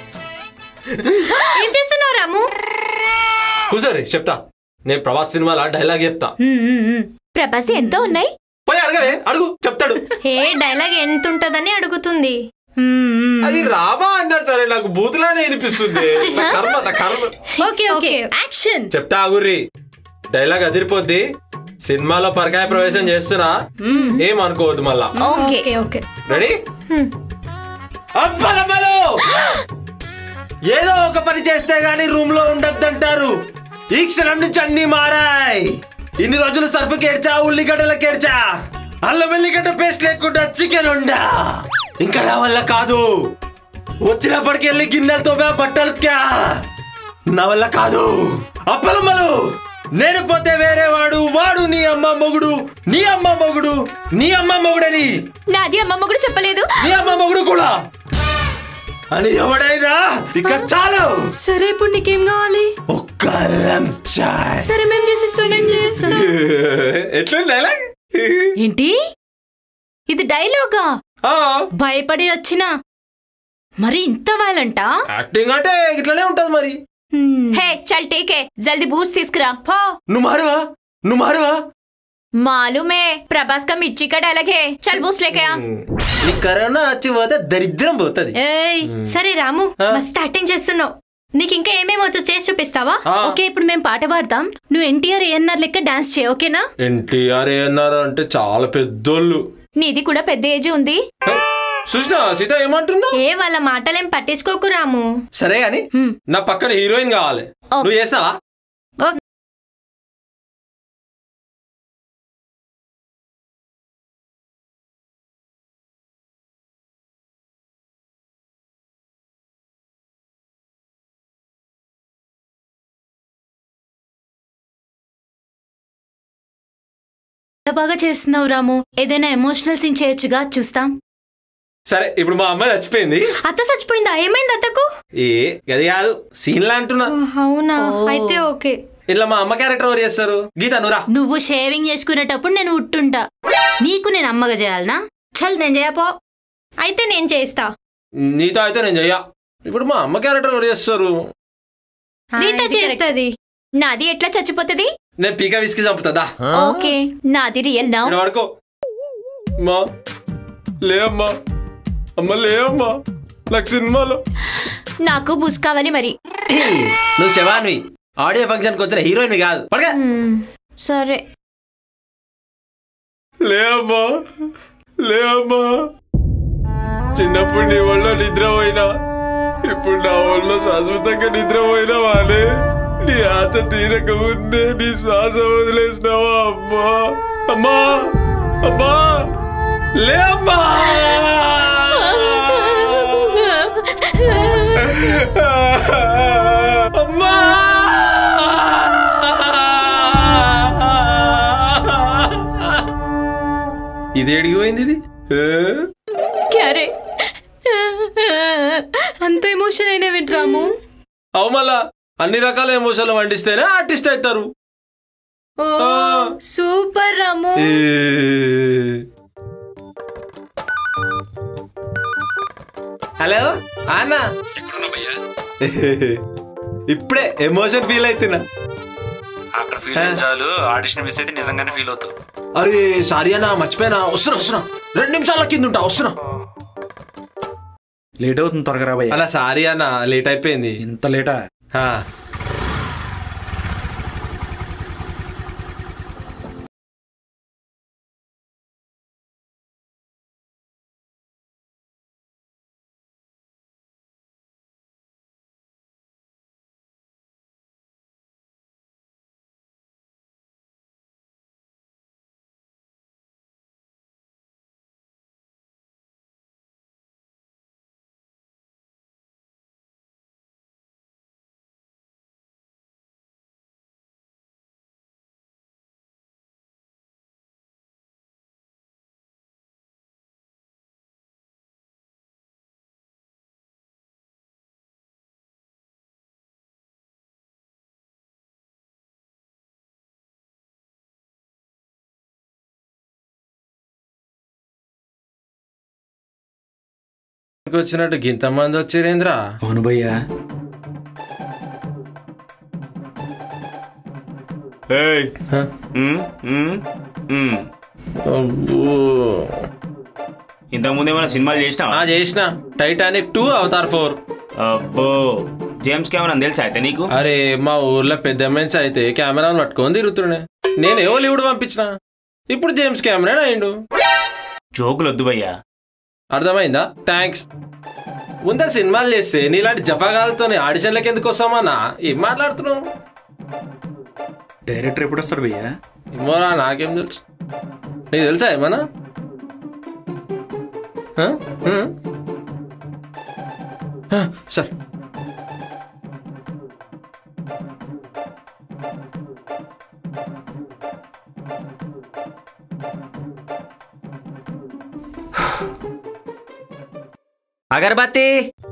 ఏం చేస్తున్నావు రాము కూసరి చెప్తా నేను ప్రభాస్ సినిమాలో డైలాగ్ చెప్తా మ్మ్, మ్మ్, మ్మ్. ప్రభాస్ ఎంతో ఉన్నాయి పోయి అడగవే అడుగు చెప్తాడు ఏ డైలాగ్ ఎంత ఉంటదని అడుగుతుంది మ్మ్, మ్మ్. అది రామా అన్నా సరే నాకు బూతులానే వినిపిస్తుంది నా కర్మ నా కర్మ ఓకే ఓకే యాక్షన్ చెప్తా ఆగుర్రి డైలాగ్ అదిరిపోద్ది సినిమాలో పరకాయ ప్రవేశం చేస్తున్నా ఏం అనుకోవద్దు మళ్ళా ఓకే ఓకే ఓకే రెడీ అప్పలమ్మలు ఏదో ఒక పని చేస్తే గానీ రూమ్ లో ఉండొద్దంటారు ఈ క్షణం నుంచి అన్ని మారాయి ఇన్ని రోజులు సర్ఫ్ కేడ్చా ఉల్లిగడ్డల కేడ్చా అల్లం వెల్లిగడ్డ పేస్ట్ లేకుండా చికెన్ ఉండా ఇంకా నా వల్ల కాదు వచ్చినప్పటికి వెళ్ళి గిన్నెలతో బట్టలు ఉతికా. నా వల్ల కాదు అప్పలమ్మలు నేను పోతే వేరే వాడు వాడు నీ అమ్మ మొగుడు నీ అమ్మ మొగుడు నీ అమ్మ మొగుడని నాది అమ్మమ్మ కూడా చెప్పలేదు నీ అమ్మ మొగుడు కూడా అని ఎవడైనా ఇక చాలు సరే ఇప్పుడు నీకేం కావాలి ఒక్క లంచాయ్ సరే మేము చేసిస్తాం మేము చేసిస్తాం ఎట్లా డైలాగ్ ఏంటి ఇది డైలాగా ఆ, భయపడి వచ్చినా మరి ఇంత వాలంటా యాక్టింగ్ అంటే ఇట్లానే ఉంటది మరి హే చల్ టీకే జల్దీ బూస్ తీసుకురా పో నువ్వు మారువా నువ్వు మారువా మాలూమే ప్రభాస్ का मिर्ची का डायलॉग है चल बूस लेके आ నీ కరోనా వచ్చి పోతే దరిద్రం పోతుంది ఏయ్ సరే రాము మస్తు యాక్టింగ్ చేస్తున్నావు నీకు ఇంకా ఏమేమి వచ్చో చేసి చూపిస్తావా ఆ. ఓకే ఇప్పుడు మేము పాట పాడతాం నువ్వు ఎన్టీఆర్ ఏఎన్ఆర్ లెక్క డాన్స్ చేయి ఓకేనా ఎన్టీఆర్ ఏమన్నారు అంటే చాలా పెద్దోళ్ళు నీది కూడా పెద్ద ఏజ్ ఉంది చూసినా సీత ఏమంటుందో ఏ వాళ్ళ మాటలేం పట్టించుకోకు రాము సరే గాని నా పక్కన హీరోయిన్ కావాలి నువ్వు చేస్తావా చాలా బాగా చేస్తున్నావు రాము ఏదైనా ఎమోషనల్ సీన్ చేయొచ్చుగా చూస్తాం సరే ఇప్పుడు మా అమ్మాయి చచ్చిపోయింది అత్త చచ్చిపోయిందా ఏమైంది అత్తకు ఏ అది కాదు సీన్లా అంటున్నా అవునా అయితే ఓకే ఇట్లా మా అమ్మ క్యారెక్టర్ ఎవరు చేస్తారు గీత నువ్వురా నువ్వు షేవింగ్ చేసుకునేటప్పుడు నేను ఉట్టుంటా నీకు నేను అమ్మగా చేయాలనా చల్ నేను చేయపో అయితే నేను చేస్తా నీతో అయితే నేను చెయ్యా ఇప్పుడు మా అమ్మ క్యారెక్టర్ ఎవరు చేస్తారు రీత చేస్తది నాది ఎట్లా చచ్చిపోతుంది నేను పీక విసికి చంపుతుందా ఓకే నాది రియల్ నా ఇక్కడ పడుకో అమ్మా లేమ్మా అమ్మ లేమ్మా నాకు సినిమాలో నాకు బుస్ కావాలి మరి నువ్వు శవాన్వి ఆడియో ఫంక్షన్కి వచ్చిన హీరోయిన్ కాదు పడగా సరే లేమ్మా లేమ్మా చిన్నప్పుడు నీ ఒళ్ళో నిద్ర పోయినా ఇప్పుడు నా ఒళ్ళో శాశ్వతంగా నిద్ర పోయినా వానే నీ ఆశ తీరక ముందే నీ శ్వాస వదిలేసినావా అమ్మా అమ్మా అమ్మా లేమ్మా అమ్మా ఇది ఎడిగిపోయింది ఇది క్యారే అంత ఎమోషన్ అయినా వింట్రాము అవు మళ్ళా అన్ని రకాల ఎమోషన్లు వండిస్తేనే ఆర్టిస్ట్ అవుతారు ఓ సూపర్ రాము హలో అన్నా ఇప్పుడే ఎమోషన్ ఫీల్ అవుతున్నా అక్కడ ఫీల్ అయిన చాలు ఆడిషన్ మిస్ అయితే నిజంగానే ఫీల్ అవుతావు అరే సారీ అన్న మర్చిపోయినా వస్తున్నా వస్తున్నా రెండు నిమిషాల కింద ఉంటా వస్తున్నా లేట్ అవుతుంది త్వరగా రాబోయే అలా సారీ అన్న లేట్ అయిపోయింది ఇంత లేటా ఆ. వచ్చినట్టు గింత మంది వచ్చిరేంద్రా అవును భయ్యా ఇంతకుముందు ఏమైనా సినిమాలు చేసినా ఆ చేసిన టైటానిక్ టూ అవతార్ ఫోర్ అబ్బో జేమ్స్ కెమెరా తెలుసా అయితే నీకు అరే మా ఊర్లో పెద్ద మనిషి అయితే కెమెరాను పట్టుకొని తిరుగుతుండే నేను ఏ లీవుడు పంపించిన ఇప్పుడు జేమ్స్ కెమెరా అయిండు జోకులు వద్దు భయ్యా అర్థమైందా థ్యాంక్స్ ముందే సినిమాలు చేస్తే నీలాంటి జపగాలతో ఆడిషన్లకి ఎందుకు వస్తామన్నా ఏం మాట్లాడుతున్నావు డైరెక్టర్ ఎప్పుడు వస్తారు భయ్యా ఏమోరా నాకేం తెలుసు నీకు తెలుసా ఏమన్నా ఆ? ఆ? ఆ, సరే అగరబత్తి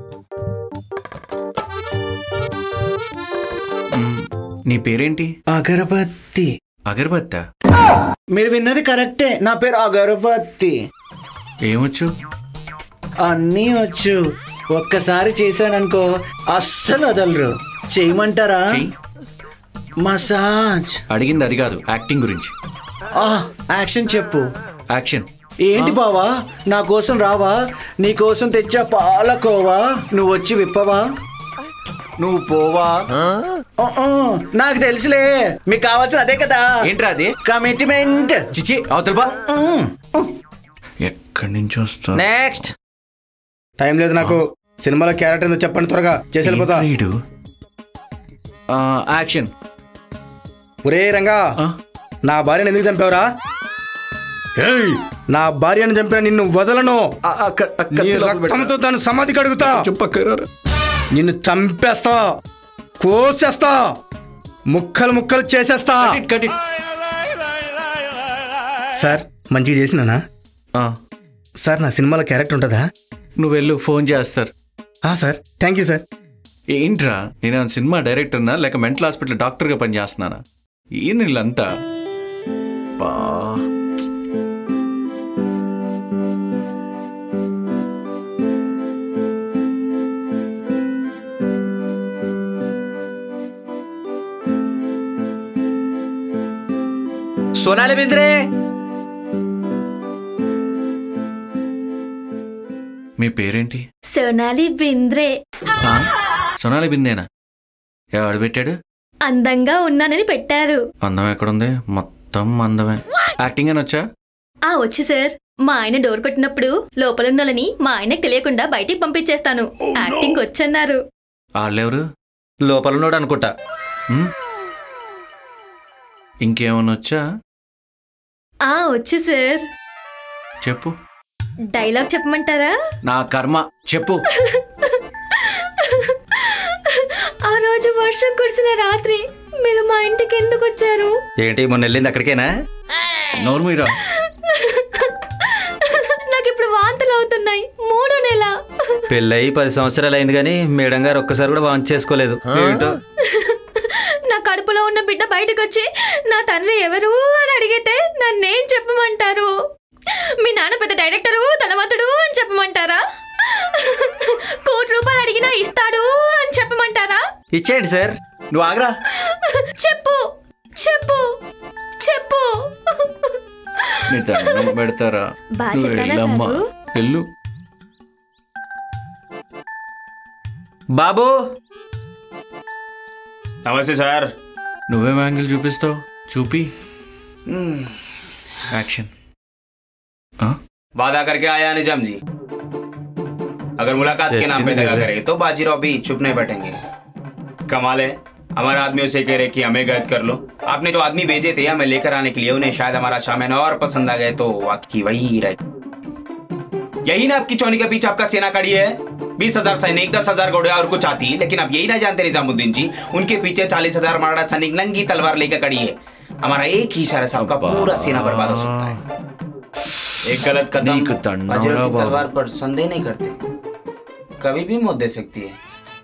నీ పేరేంటి అగరబత్తి అగరబత్తా మీరు విన్నది కరెక్టే నా పేరు అగరబత్తి ఏమొచ్చు అన్నీ వచ్చు ఒక్కసారి చేశాననుకో అస్సలు వదలరు చేయమంటారా మసాజ్ అడిగింది అది కాదు యాక్టింగ్ గురించి ఆ, యాక్షన్ చెప్పు యాక్షన్ ఏంటి బావా నా కోసం రావా నీ కోసం తెచ్చా పాలకోవా నువ్వు వచ్చి విప్పవా నువ్వు పోవా ఆ, ఆ, నాకు తెలుసులే మీకు కావాల్సిన అదే కదా ఏంట్రా అది కమిట్మెంట్ చిచి అవతల బా ఎక్కడి నుంచి వస్తా నెక్స్ట్ టైం లేదు నాకు సినిమాలో క్యారెక్టర్ ఏందో చెప్పండి త్వరగా చేసి వెళ్ళిపోతా యాక్షన్ ఒరే రంగా నా భార్యను ఎందుకు చంపావురా ఏయ్, నా భార్యను చంపిన నిన్ను వదలను నీ రక్తంతో దాన్ని సమాధి కడుగుతా నిన్ను చంపేస్తా కోసేస్తా ముక్కలు ముక్కలు చేసేస్తా సార్ మంచిగా చేసినానా సార్ నా సినిమాలో క్యారెక్టర్ ఉంటుందా నువ్వు వెళ్ళు ఫోన్ చేస్తారు సార్ థ్యాంక్ యూ సార్ ఏంట్రా నేను ఆ సినిమా డైరెక్టర్నా లేక మెంటల్ హాస్పిటల్ డాక్టర్గా పనిచేస్తున్నానా ఏంది వీళ్ళంతా బా సోనాలి బింద్రే మీ పేరేంటి సోనాలి బింద్రే ఆ? సొనాలి బిందేనా ఎవడు పెట్టాడు అందంగా ఉన్నానని పెట్టారు అందం ఎక్కడుంది మొత్తం అందమే యాక్టింగ్ అని వచ్చా ఆ వచ్చి సార్ మా ఆయన డోర్ కొట్టినప్పుడు లోపలున్నోళ్ళని మా ఆయనకు తెలియకుండా బయటికి పంపించేస్తాను యాక్టింగ్ వచ్చన్నారు వాళ్ళెవరు లోపల అనుకుంటా ఉమ్? ఇంకేమన్నా వచ్చా ఆ వచ్చి సార్ చెప్పు డైలాగ్ చెప్పమంటారా నా కర్మ చెప్పు ఆ రోజు వర్షం కురిసిన రాత్రి మీరు మా ఇంటికి ఎందుకు వచ్చారు ఏంటి మొన్న వెళ్ళింది అక్కడికేనా నోర్మీరా నాకు ఇప్పుడు వాంతులు అవుతున్నాయి మూడో నెల పెళ్ళయి పది సంవత్సరాలు అయింది కానీ మేడం గారు ఒక్కసారి కూడా వాంచ్ చేసుకోలేదు ఏంటో నా కడుపులో ఉన్న బిడ్డ బయటకు వచ్చి నా తండ్రి ఎవరు అని అడిగితే నన్నేం చెప్పమంటారు మీ నాన్న పెద్ద డైరెక్టరు ధనవంతుడు అని చెప్పమంటారా కోటి రూపాయలు అడిగినా ఇస్తాడు అని చెప్పమంటారా ఇచ్చేయండి సార్ నువ్వు ఆగరా చెప్పు చెప్పు చెప్పు నీ దండం పెడతారా బా నువ్వు చెప్పానా వెళ్ళమ్మా సారు? వెళ్ళు బాబు నమస్తే సార్ నువ్వేం యాంగిల్ చూపిస్తావు చూపి యాక్షన్ वादा करके आया निजाम जी अगर मुलाकात के नाम पे दगा करे तो बाजीराव भी चुप नहीं बैठेंगे कमाल है हमारा आदमी उसे कह रहे कि हमें गैद कर लो आपने जो आदमी भेजे थे हमें लेकर आने के लिए उन्हें शायद हमारा शामिन और पसंद आ गए तो आपकी वही रहे यही ना आपकी चौनी के पीछे आपका सेना खड़ी है बीस हजार सैनिक दस हजार घोड़े और कुछ आती लेकिन अब यही ना जानते निजामुद्दीन जी उनके पीछे चालीस हजार मराठा सैनिक नंगी तलवार लेकर खड़ी है हमारा एक ही इशारा से आपका पूरा सेना बर्बाद हो सकता है एक गलत कदम बाजीराव की तलवार पर संदेह नहीं करते कभी भी मौत दे सकती है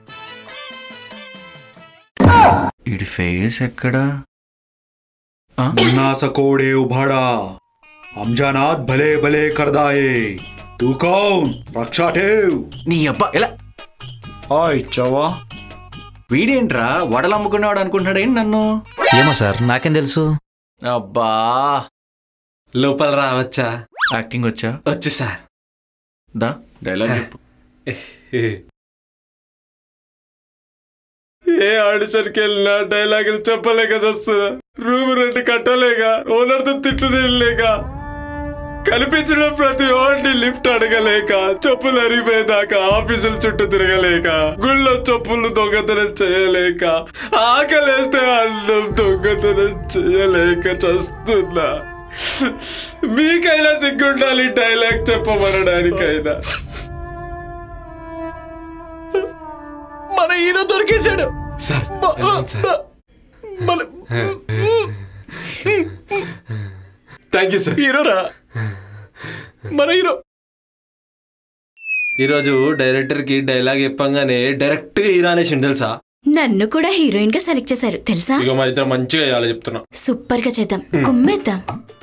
ఇడి ఫేస్ ఎక్కడా मुन्ना सकोड़े उभाड़ा अमजानात भले भले करदाए तू कौन रक्षा ठेव నీ అబ్బా ఎలా ఓయ్ చవా వీడేంట్రా వడలు అమ్ముకునేవాడు అనుకుంటున్నాడు ఏంటి నన్ను ఏమో సార్ నాకేం తెలుసు అబ్బా లోపల రావచ్చా యాక్టింగ్ వచ్చా వచ్చు సార్ దా డైలాగ్ చెప్పు ఏ ఆడిషన్కి వెళ్ళినా డైలాగులు చెప్పలేక వస్తున్నా రూమ్ రెంట్ కట్టలేక ఓనర్తో తిట్లు తినలేక కనిపించిన ప్రతి వాడిని లిఫ్ట్ అడగలేక చెప్పులు అరిగిపోయేదాకా ఆఫీసుల చుట్టూ తిరగలేక గుళ్ళో చెప్పులు దొంగతనం చేయలేక ఆకలేస్తే అన్నం దొంగతనం చేయలేక చస్తున్నా మీకైనా సిగ్గుండాలి డైలాగ్ చెప్పమనడానికైనా మన హీరో దొరికేశాడు sir thank you sir hero రా మన హీరో ఈరోజు డైరెక్టర్ కి డైలాగ్ చెప్పంగానే డైరెక్ట్ గా హీరో అనేసి తెలుసా నన్ను కూడా హీరోయిన్ గా సెలెక్ట్ చేశారు తెలుసా ఇక మా ఇద్దరు మంచిగా వేయాలి చెప్తున్నా సూపర్ గా చేద్దాం కుమ్మేద్దాం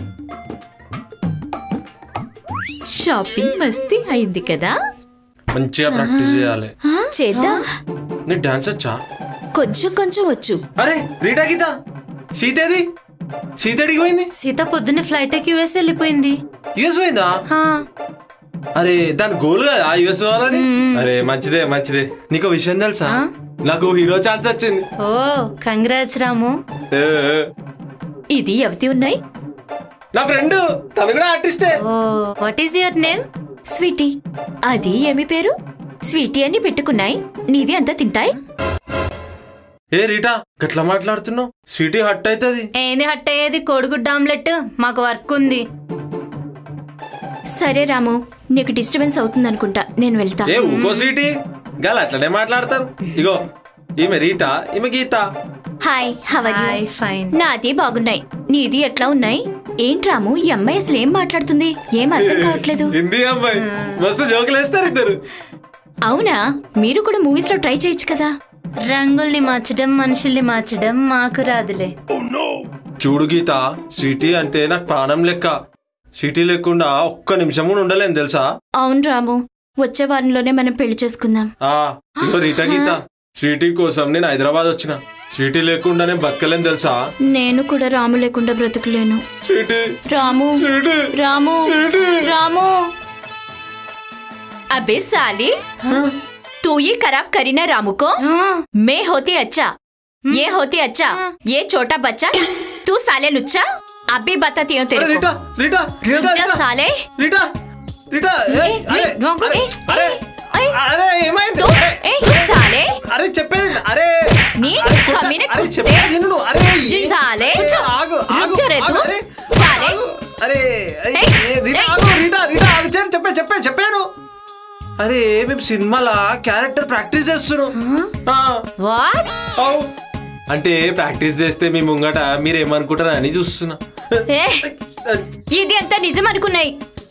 షాపింగ్ మస్తీ అయింది కదా మంచిగా ప్రాక్టీస్ చేయాలి చేద్దాం నీ డాన్స్ వచ్చా కొంచెం కొంచెం వచ్చు అరే రీటా గీత సీతేది సీత ఎడికి పోయింది సీత పొద్దున్నే ఫ్లైట్ ఎక్కి యూఎస్ వెళ్ళిపోయింది యుఎస్ పోయిందా హా, అరే దాని గోల్ కదా యుఎస్ పోవాలని అరే మంచిదే మంచిదే నీకు విషయం తెలుసా నాకు హీరో ఛాన్స్ వచ్చింది ఓ కంగ్రాట్స్ రాము ఏ, ఏ. ఇది ఎవతి ఉన్నాయి నా ఫ్రెండ్ తను కూడా ఆర్టిస్టే ఓ what is your name sweety అది ఏమి పేరు స్వీటీ అని పెట్టుకున్నాయి నీది అంతా తింటాయి ఏ రీటా గట్లా మాట్లాడుతున్నావు స్వీటీ హట్ అవుతుంది ఏంది హట్ అయ్యేది కోడిగుడ్డ ఆమ్లెట్ మాకు వర్క్ ఉంది సరే రాము నీకు డిస్టర్బెన్స్ అవుతుంది అనుకుంటా నేను వెళ్తా ఏ ఊకో స్వీటీ గల అట్లనే మాట్లాడతారు ఇగో ఈమె రీటా ఈమె Geetha hi how are hi fine నాది బాగున్నాయి నీది ఎట్లా ఉన్నాయి ఏంటి రాము ఈ అమ్మాయి అసలు ఏం మాట్లాడుతుంది ఏం అర్థం కావట్లేదు హిందీ అమ్మాయి మస్తు జోకులు వేస్తారు ఇద్దరు అవునా మీరు కూడా మూవీస్ లో ట్రై చేయొచ్చు కదా రంగుల్ని మార్చడం మనుషుల్ని మార్చడం మాకు రాదులే చూడు గీత స్వీటీ అంటే నాకు ప్రాణం లెక్క స్వీటీ లేకుండా ఒక్క నిమిషం కూడా ఉండలేను తెలుసా అవును రాము వచ్చే వారంలోనే మనం పెళ్లి చేసుకుందాం ఆ ఇగో రీటా గీత స్వీటీ కోసం నేను హైదరాబాద్ వచ్చిన స్వీటీ లేకుండా నేను బతకలేను తెలుసా నేను కూడా రాము లేకుండా బ్రతకలేను స్వీటీ రాము రాము రాము अबे साली तू ये खराब करी ना रामू को मैं होती अच्छा ये होती अच्छा ये छोटा बच्चा तू साले लुच्चा अभी बताती हूँ तेरे रीटा को रीटा रुक जा साले रीटा रीटा ए, ए, ए, अरे ए, अरे ఏమైంది तो ए ये साले అరే చెప్పేది అరే नीच कमीने అరే कुत्ते చెప్పేది విను నువ్వు. అరే साले ఏ, ఆగు ఆగు रुक जा रे तू ఆగు, అరే साले అరే అరే, ఏయ్, ఏ, రీటా ఏయ్. ఆగు రీటా రీటా ఆగు చెప్పే చెప్పే చెప్పే చెప్పాను అరే మేము సినిమాల క్యారెక్టర్ ప్రాక్టీస్ చేస్తున్నాం ఆ. వాట్ అవు. అంటే ప్రాక్టీస్ చేస్తే మీ ముంగట మీరేమనుకుంటారా అని చూస్తున్నా ఏ, ఇది అంతా నిజం అనుకున్నాయి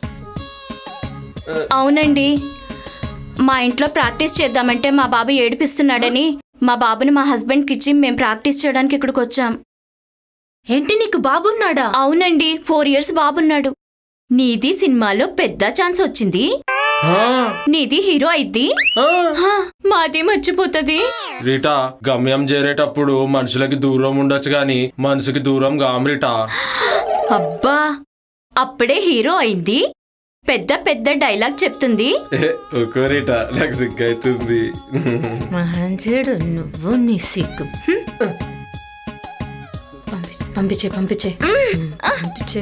అవునండి మా ఇంట్లో ప్రాక్టీస్ చేద్దామంటే మా బాబు ఏడిపిస్తున్నాడని మా బాబుని మా హస్బెండ్కి ఇచ్చి మేము ప్రాక్టీస్ చేయడానికి ఇక్కడికి వచ్చాం ఏంటి నీకు బాబున్నాడా అవునండి ఫోర్ ఇయర్స్ బాబున్నాడు నీది సినిమాలో పెద్ద ఛాన్స్ వచ్చింది నీది హీరో అయిద్ది హా, మాది మర్చిపోతుంది రీటా గమ్యం చేరేటప్పుడు మనుషులకి దూరం ఉండొచ్చు గాని మనసుకి దూరం గాం రీటా అబ్బా అప్పుడే హీరో అయింది పెద్ద పెద్ద డైలాగ్ చెప్తుంది ఒక్కో రీటా నాకు సిగ్గు అవుతుంది మహంజుడు నువ్వు నీ సిగ్గు హ్మ్. పంపి- పంపించే పంపించే పంపించే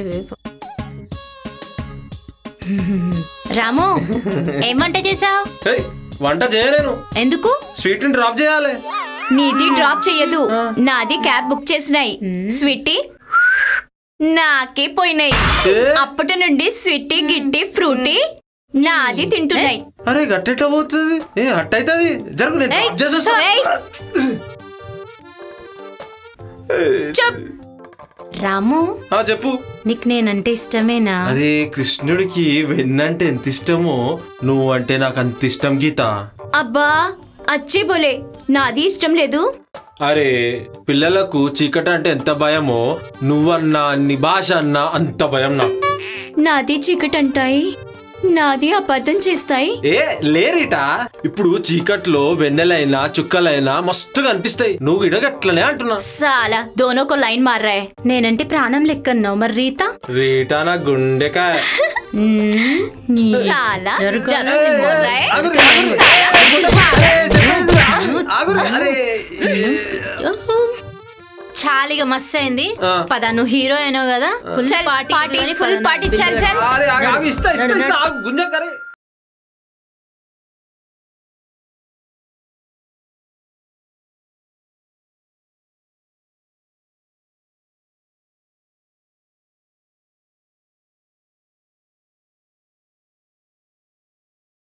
రాము ఏం వంట చేసావు ఏయ్, వంట చేయలేను ఎందుకు స్వీట్ డ్రాప్ చేయాలి నీది డ్రాప్ చెయ్యదు నాది క్యాబ్ బుక్ చేసినాయి స్వీటీ నాకే పోయినాయి అప్పటి నుండి స్వీటీ గిట్టి ఫ్రూటీ నాది తింటున్నాయి అరే గట్టెట్లా పోతుంది ఏ అట్టయితుంది జరుగు నేను డ్రాప్ చేసి వస్తా. ఏయ్. చెప్ రాము ఆ, చెప్పు నీకు నేనంటే ఇష్టమేనా అరే కృష్ణుడికి వెన్నంటే ఎంత ఇష్టమో నువ్వు అంటే నాకు అంత ఇష్టం గీత అబ్బా అచ్చి బోలే నాది ఇష్టం లేదు అరే పిల్లలకు చీకట అంటే ఎంత భయమో నువ్వన్నా నీ భాష అన్నా అంత భయం నాకు నాది చీకటి అంటాయి నాది అబద్ధం చేస్తాయి ఏ లేరిటా ఇప్పుడు చీకట్లో వెన్నెలైనా చుక్కలైనా మస్తుగా అనిపిస్తాయి నువ్వు ఇడగట్లనే అంటున్నా సాలా దోనో కో లైన్ మార్ రా నేనంటే ప్రాణం లెక్కన్నావు మరి రీత రీటా నా గుండెకాయ మ్మ్, నీ సాలా దొరక- జब से बोल रहा है ఆగురు, ఆగురు. ఆగురు, అరే చాలిగా మస్తు అయింది ఆ. పద నువ్వు హీరో అయినావు కదా ఫుల్ చల్, పార్టీ పార్టీ, full party, చల్, చల్. అరే ఆగు, ఆగు, ఇస్తా ఇస్తా ఇస్తా ఆగు, గుంజ కరే